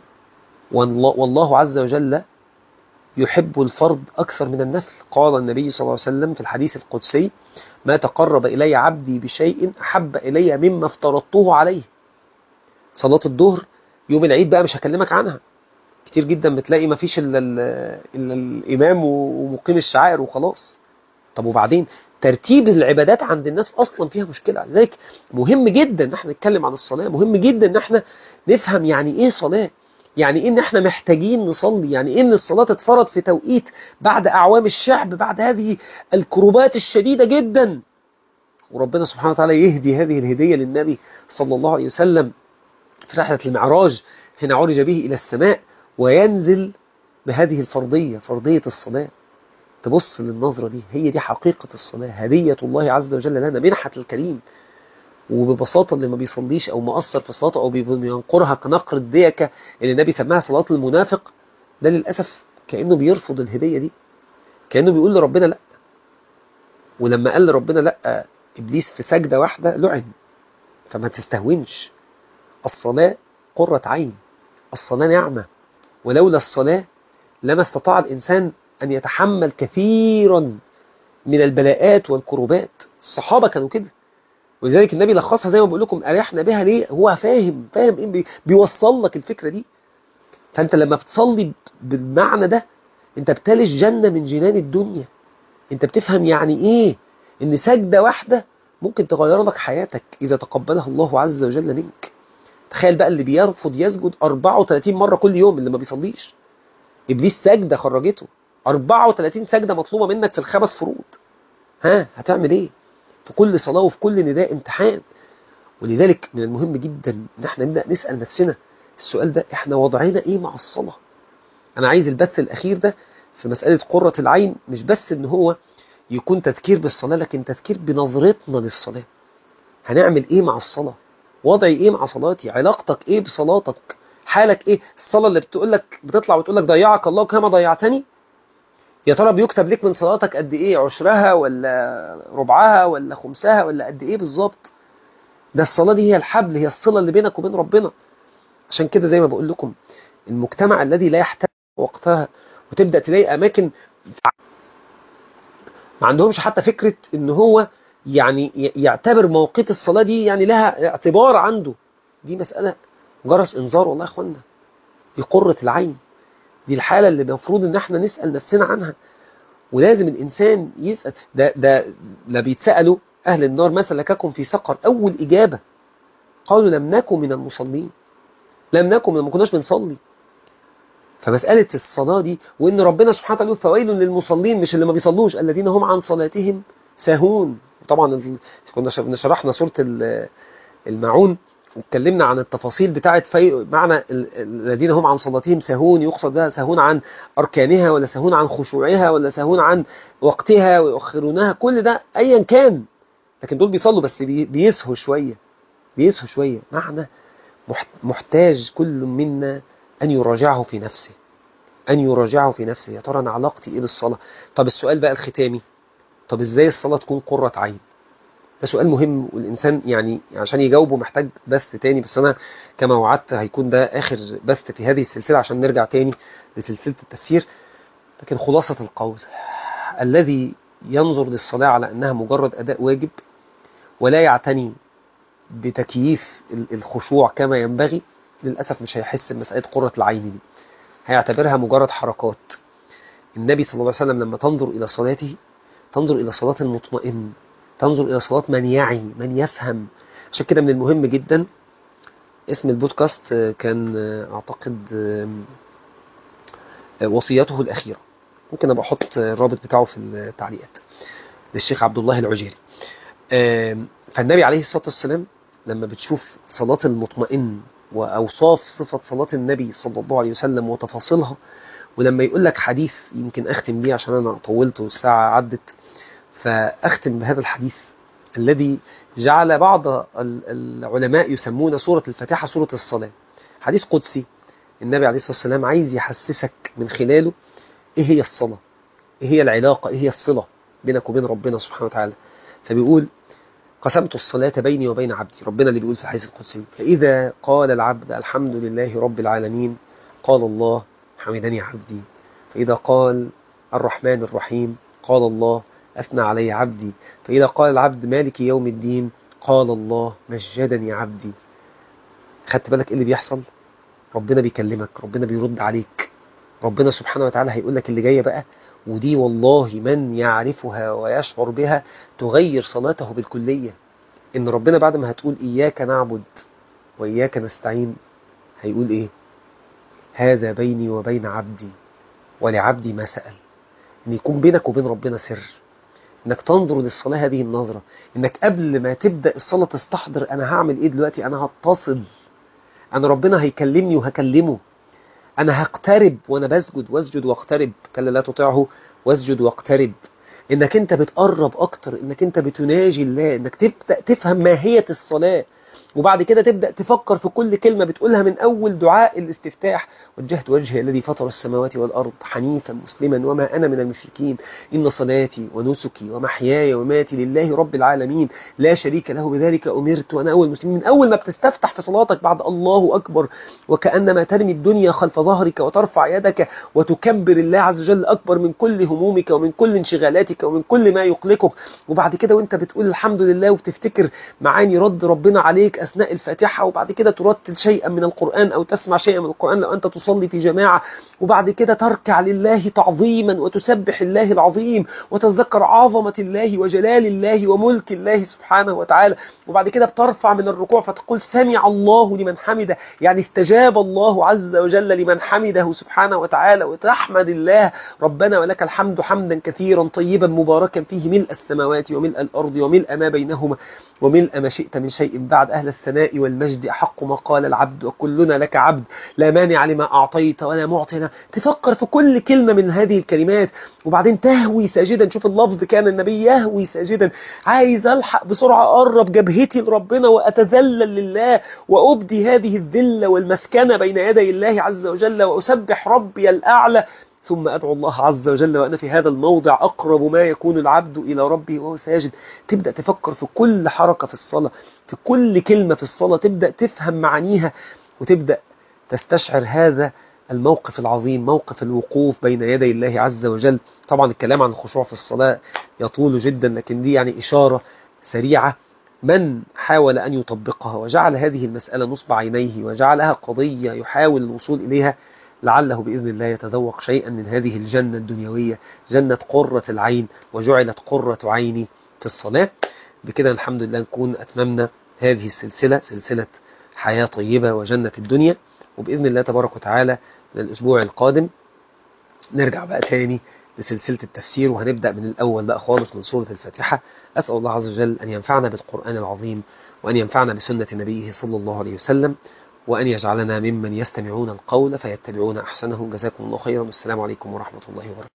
والله عز وجل يحب الفرض أكثر من النفل قال النبي صلى الله عليه وسلم في الحديث القدسي ما تقرب إلي عبدي بشيء أحب إلي مما افترضته عليه صلاة الظهر يوم العيد بقى مش هكلمك عنها كتير جدا بتلاقي ما فيش إلا, إلا الإمام ومقيم الشعائر وخلاص طب وبعدين ترتيب العبادات عند الناس أصلا فيها مشكلة لذلك مهم جدا ان احنا نتكلم عن الصلاة مهم جدا ان احنا نفهم يعني ايه صلاة يعني إيه إن إحنا محتاجين نصلي يعني إيه إن الصلاة تتفرض في توقيت بعد أعوام الشعب بعد هذه الكروبات الشديدة جدا وربنا سبحانه وتعالى يهدي هذه الهدية للنبي صلى الله عليه وسلم في رحلة المعراج حين عرج به إلى السماء وينزل بهذه الفرضية فرضية الصلاة تبص للنظرة دي هي دي حقيقة الصلاة هدية الله عز وجل لنا منحة الكريم وببساطة اللي ما بيصليش أو مقصر في صلاته أو بينقرها كنقر الديكة اللي النبي سماها صلاة المنافق ده للأسف كأنه بيرفض الهدية دي كأنه بيقول لربنا لأ ولما قال لربنا لأ إبليس في سجدة واحدة لعن فما تستهونش الصلاة قرة عين الصلاة نعمة ولولا الصلاة لما استطاع الإنسان أن يتحمل كثيرا من البلاءات والكروبات الصحابة كانوا كده ولذلك النبي لخصها زي ما بقول لكم أريحنا بها ليه هو فاهم فاهم إيه بي بيوصل لك الفكرة دي فأنت لما بتصلي بالمعنى ده أنت بتلش جنة من جنان الدنيا أنت بتفهم يعني إيه إن سجدة واحدة ممكن تغير لك حياتك إذا تقبلها الله عز وجل منك تخيل بقى اللي بيرفض يسجد 34 مرة كل يوم اللي ما بيصليش إبليس سجدة خرجته 34 سجدة مطلوبة منك في الخمس فروض ها هتعمل ايه في كل صلاة وفي كل نداء امتحان ولذلك من المهم جدا ان احنا نبدأ نسأل نفسنا السؤال ده احنا وضعنا ايه مع الصلاة انا عايز البث الاخير ده في مسألة قرة العين مش بس ان هو يكون تذكير بالصلاة لكن تذكير بنظرتنا للصلاة هنعمل ايه مع الصلاة وضعي ايه مع صلاتي علاقتك ايه بصلاتك حالك ايه الصلاة اللي بتقول لك بتطلع وتقول لك ضيعك الله كما ضيعتني يا ترى بيكتب لك من صلاتك قد ايه عشرها ولا ربعها ولا خمسها ولا قد ايه بالظبط ده الصلاة دي هي الحبل هي الصلة اللي بينك وبين ربنا عشان كده زي ما بقول لكم المجتمع الذي لا يحتاج وقتها وتبدأ تلاقي أماكن ما عندهمش حتى فكرة ان هو يعني يعتبر مواقيت الصلاة دي يعني لها اعتبار عنده دي مسألة جرس انذار والله يا اخوانا دي قرة العين دي الحالة اللي المفروض ان احنا نسأل نفسنا عنها ولازم الانسان يسأل ده, ده لا بيتسألوا اهل النار ما سلككم في سقر اول اجابة قالوا لم نكن من المصلين لم نكن من ما كناش بنصلي فمسألة الصلاة دي وإن ربنا سبحانه وتعالى فويل للمصلين مش اللي ما بيصلوش الذين هم عن صلاتهم ساهون طبعا كنا شرحنا سورة المعون واتكلمنا عن التفاصيل بتاعة في معنى الذين هم عن صلاتهم ساهون يقصد ده ساهون عن أركانها ولا ساهون عن خشوعها ولا ساهون عن وقتها ويؤخرونها كل ده أيا كان لكن دول بيصلوا بس بيسهوا شوية بيسهوا شوية معنى محتاج كل منا أن يراجعه في نفسه أن يراجعه في نفسه يا ترى أنا علاقتي إيه بالصلاة طب السؤال بقى الختامي طب إزاي الصلاة تكون قرة عين ده سؤال مهم والإنسان يعني عشان يجاوبه محتاج بث تاني بس أنا كما وعدت هيكون ده آخر بث في هذه السلسلة عشان نرجع تاني لسلسلة التفسير لكن خلاصة القول الذي ينظر للصلاة على أنها مجرد أداء واجب ولا يعتني بتكييف الخشوع كما ينبغي للأسف مش هيحس بمسألة قرة العين دي هيعتبرها مجرد حركات النبي صلى الله عليه وسلم لما تنظر إلى صلاته تنظر إلى صلاة المطمئن تنظر إلى صلاة من يعي من يفهم عشان كده من المهم جدا اسم البودكاست كان أعتقد وصيته الأخيرة ممكن أبقى أحط الرابط بتاعه في التعليقات للشيخ عبد الله العجيري فالنبي عليه الصلاة والسلام لما بتشوف صلاة المطمئن وأوصاف صفة صلاة النبي صلى الله عليه وسلم وتفاصيلها ولما يقول لك حديث يمكن أختم بيه عشان أنا طولت والساعة عدت فأختم بهذا الحديث الذي جعل بعض العلماء يسمون سورة الفاتحة سورة الصلاة حديث قدسي النبي عليه الصلاة والسلام عايز يحسسك من خلاله إيه هي الصلاة إيه هي العلاقة إيه هي الصلة بينك وبين ربنا سبحانه وتعالى فبيقول قسمت الصلاة بيني وبين عبدي ربنا اللي بيقول في الحديث القدسي فإذا قال العبد الحمد لله رب العالمين قال الله حمدني عبدي فإذا قال الرحمن الرحيم قال الله أثنى علي عبدي فإذا قال العبد مالك يوم الدين قال الله مجدني عبدي خدت بالك إيه اللي بيحصل ربنا بيكلمك ربنا بيرد عليك ربنا سبحانه وتعالى هيقول لك اللي جاية بقى ودي والله من يعرفها ويشعر بها تغير صلاته بالكلية إن ربنا بعد ما هتقول إياك نعبد وإياك نستعين هيقول إيه هذا بيني وبين عبدي ولعبدي ما سأل ان يكون بينك وبين ربنا سر انك تنظر للصلاة هذه النظرة انك قبل ما تبدأ الصلاة تستحضر انا هعمل ايه دلوقتي انا هتصل انا ربنا هيكلمني وهكلمه انا هقترب وانا بسجد واسجد واقترب كلا لا تطيعه واسجد واقترب انك انت بتقرب اكتر انك انت بتناجي الله انك تبدأ تفهم ماهية الصلاة وبعد كده تبدأ تفكر في كل كلمة بتقولها من أول دعاء الاستفتاح وجهت وجهي الذي فطر السماوات والأرض حنيفا مسلما وما أنا من المشركين إن صلاتي ونسكي ومحياي وماتي لله رب العالمين لا شريك له بذلك أمرت وأنا أول مسلم من أول ما بتستفتح في صلاتك بعد الله أكبر وكأنما ترمي الدنيا خلف ظهرك وترفع يدك وتكبر الله عز وجل أكبر من كل همومك ومن كل انشغالاتك ومن كل ما يقلقك وبعد كده وانت بتقول الحمد لله وبتفتكر معاني رد ربنا عليك أثناء الفاتحة وبعد كده ترتل شيئا من القرآن أو تسمع شيئا من القرآن لو أنت تصلي في جماعة وبعد كده تركع لله تعظيما وتسبح الله العظيم وتتذكر عظمة الله وجلال الله وملك الله سبحانه وتعالى وبعد كده بترفع من الركوع فتقول سمع الله لمن حمده يعني استجاب الله عز وجل لمن حمده سبحانه وتعالى وتحمد الله ربنا ولك الحمد حمدا كثيرا طيبا مباركا فيه ملء السماوات وملء الأرض وملء ما بينهما وملء ما شئت من شيء بعد أهل الثناء والمجد أحق ما قال العبد وكلنا لك عبد لا مانع لما أعطيت ولا معطينا تفكر في كل كلمة من هذه الكلمات وبعدين تهوي ساجدا شوف اللفظ كان النبي يهوي ساجدا عايز ألحق بسرعة أقرب جبهتي لربنا وأتذلل لله وأبدي هذه الذلة والمسكنة بين يدي الله عز وجل وأسبح ربي الأعلى ثم أدعو الله عز وجل وأنا في هذا الموضع أقرب ما يكون العبد إلى ربه وهو ساجد تبدأ تفكر في كل حركة في الصلاة في كل كلمة في الصلاة تبدأ تفهم معانيها وتبدأ تستشعر هذا الموقف العظيم موقف الوقوف بين يدي الله عز وجل طبعا الكلام عن الخشوع في الصلاة يطول جدا لكن دي يعني إشارة سريعة من حاول أن يطبقها وجعل هذه المسألة نصب عينيه وجعلها قضية يحاول الوصول إليها لعله بإذن الله يتذوق شيئا من هذه الجنة الدنيوية جنة قرة العين وجعلت قرة عيني في الصلاة بكده الحمد لله نكون أتممنا هذه السلسلة سلسلة حياة طيبة وجنة الدنيا وبإذن الله تبارك وتعالى من الأسبوع القادم نرجع بقى تاني لسلسلة التفسير وهنبدأ من الأول بقى خالص من سورة الفاتحة أسأل الله عز وجل أن ينفعنا بالقرآن العظيم وأن ينفعنا بسنة نبيه صلى الله عليه وسلم وأن يجعلنا ممن يستمعون القول فيتبعون أحسنه جزاكم الله خيرا والسلام عليكم ورحمة الله وبركاته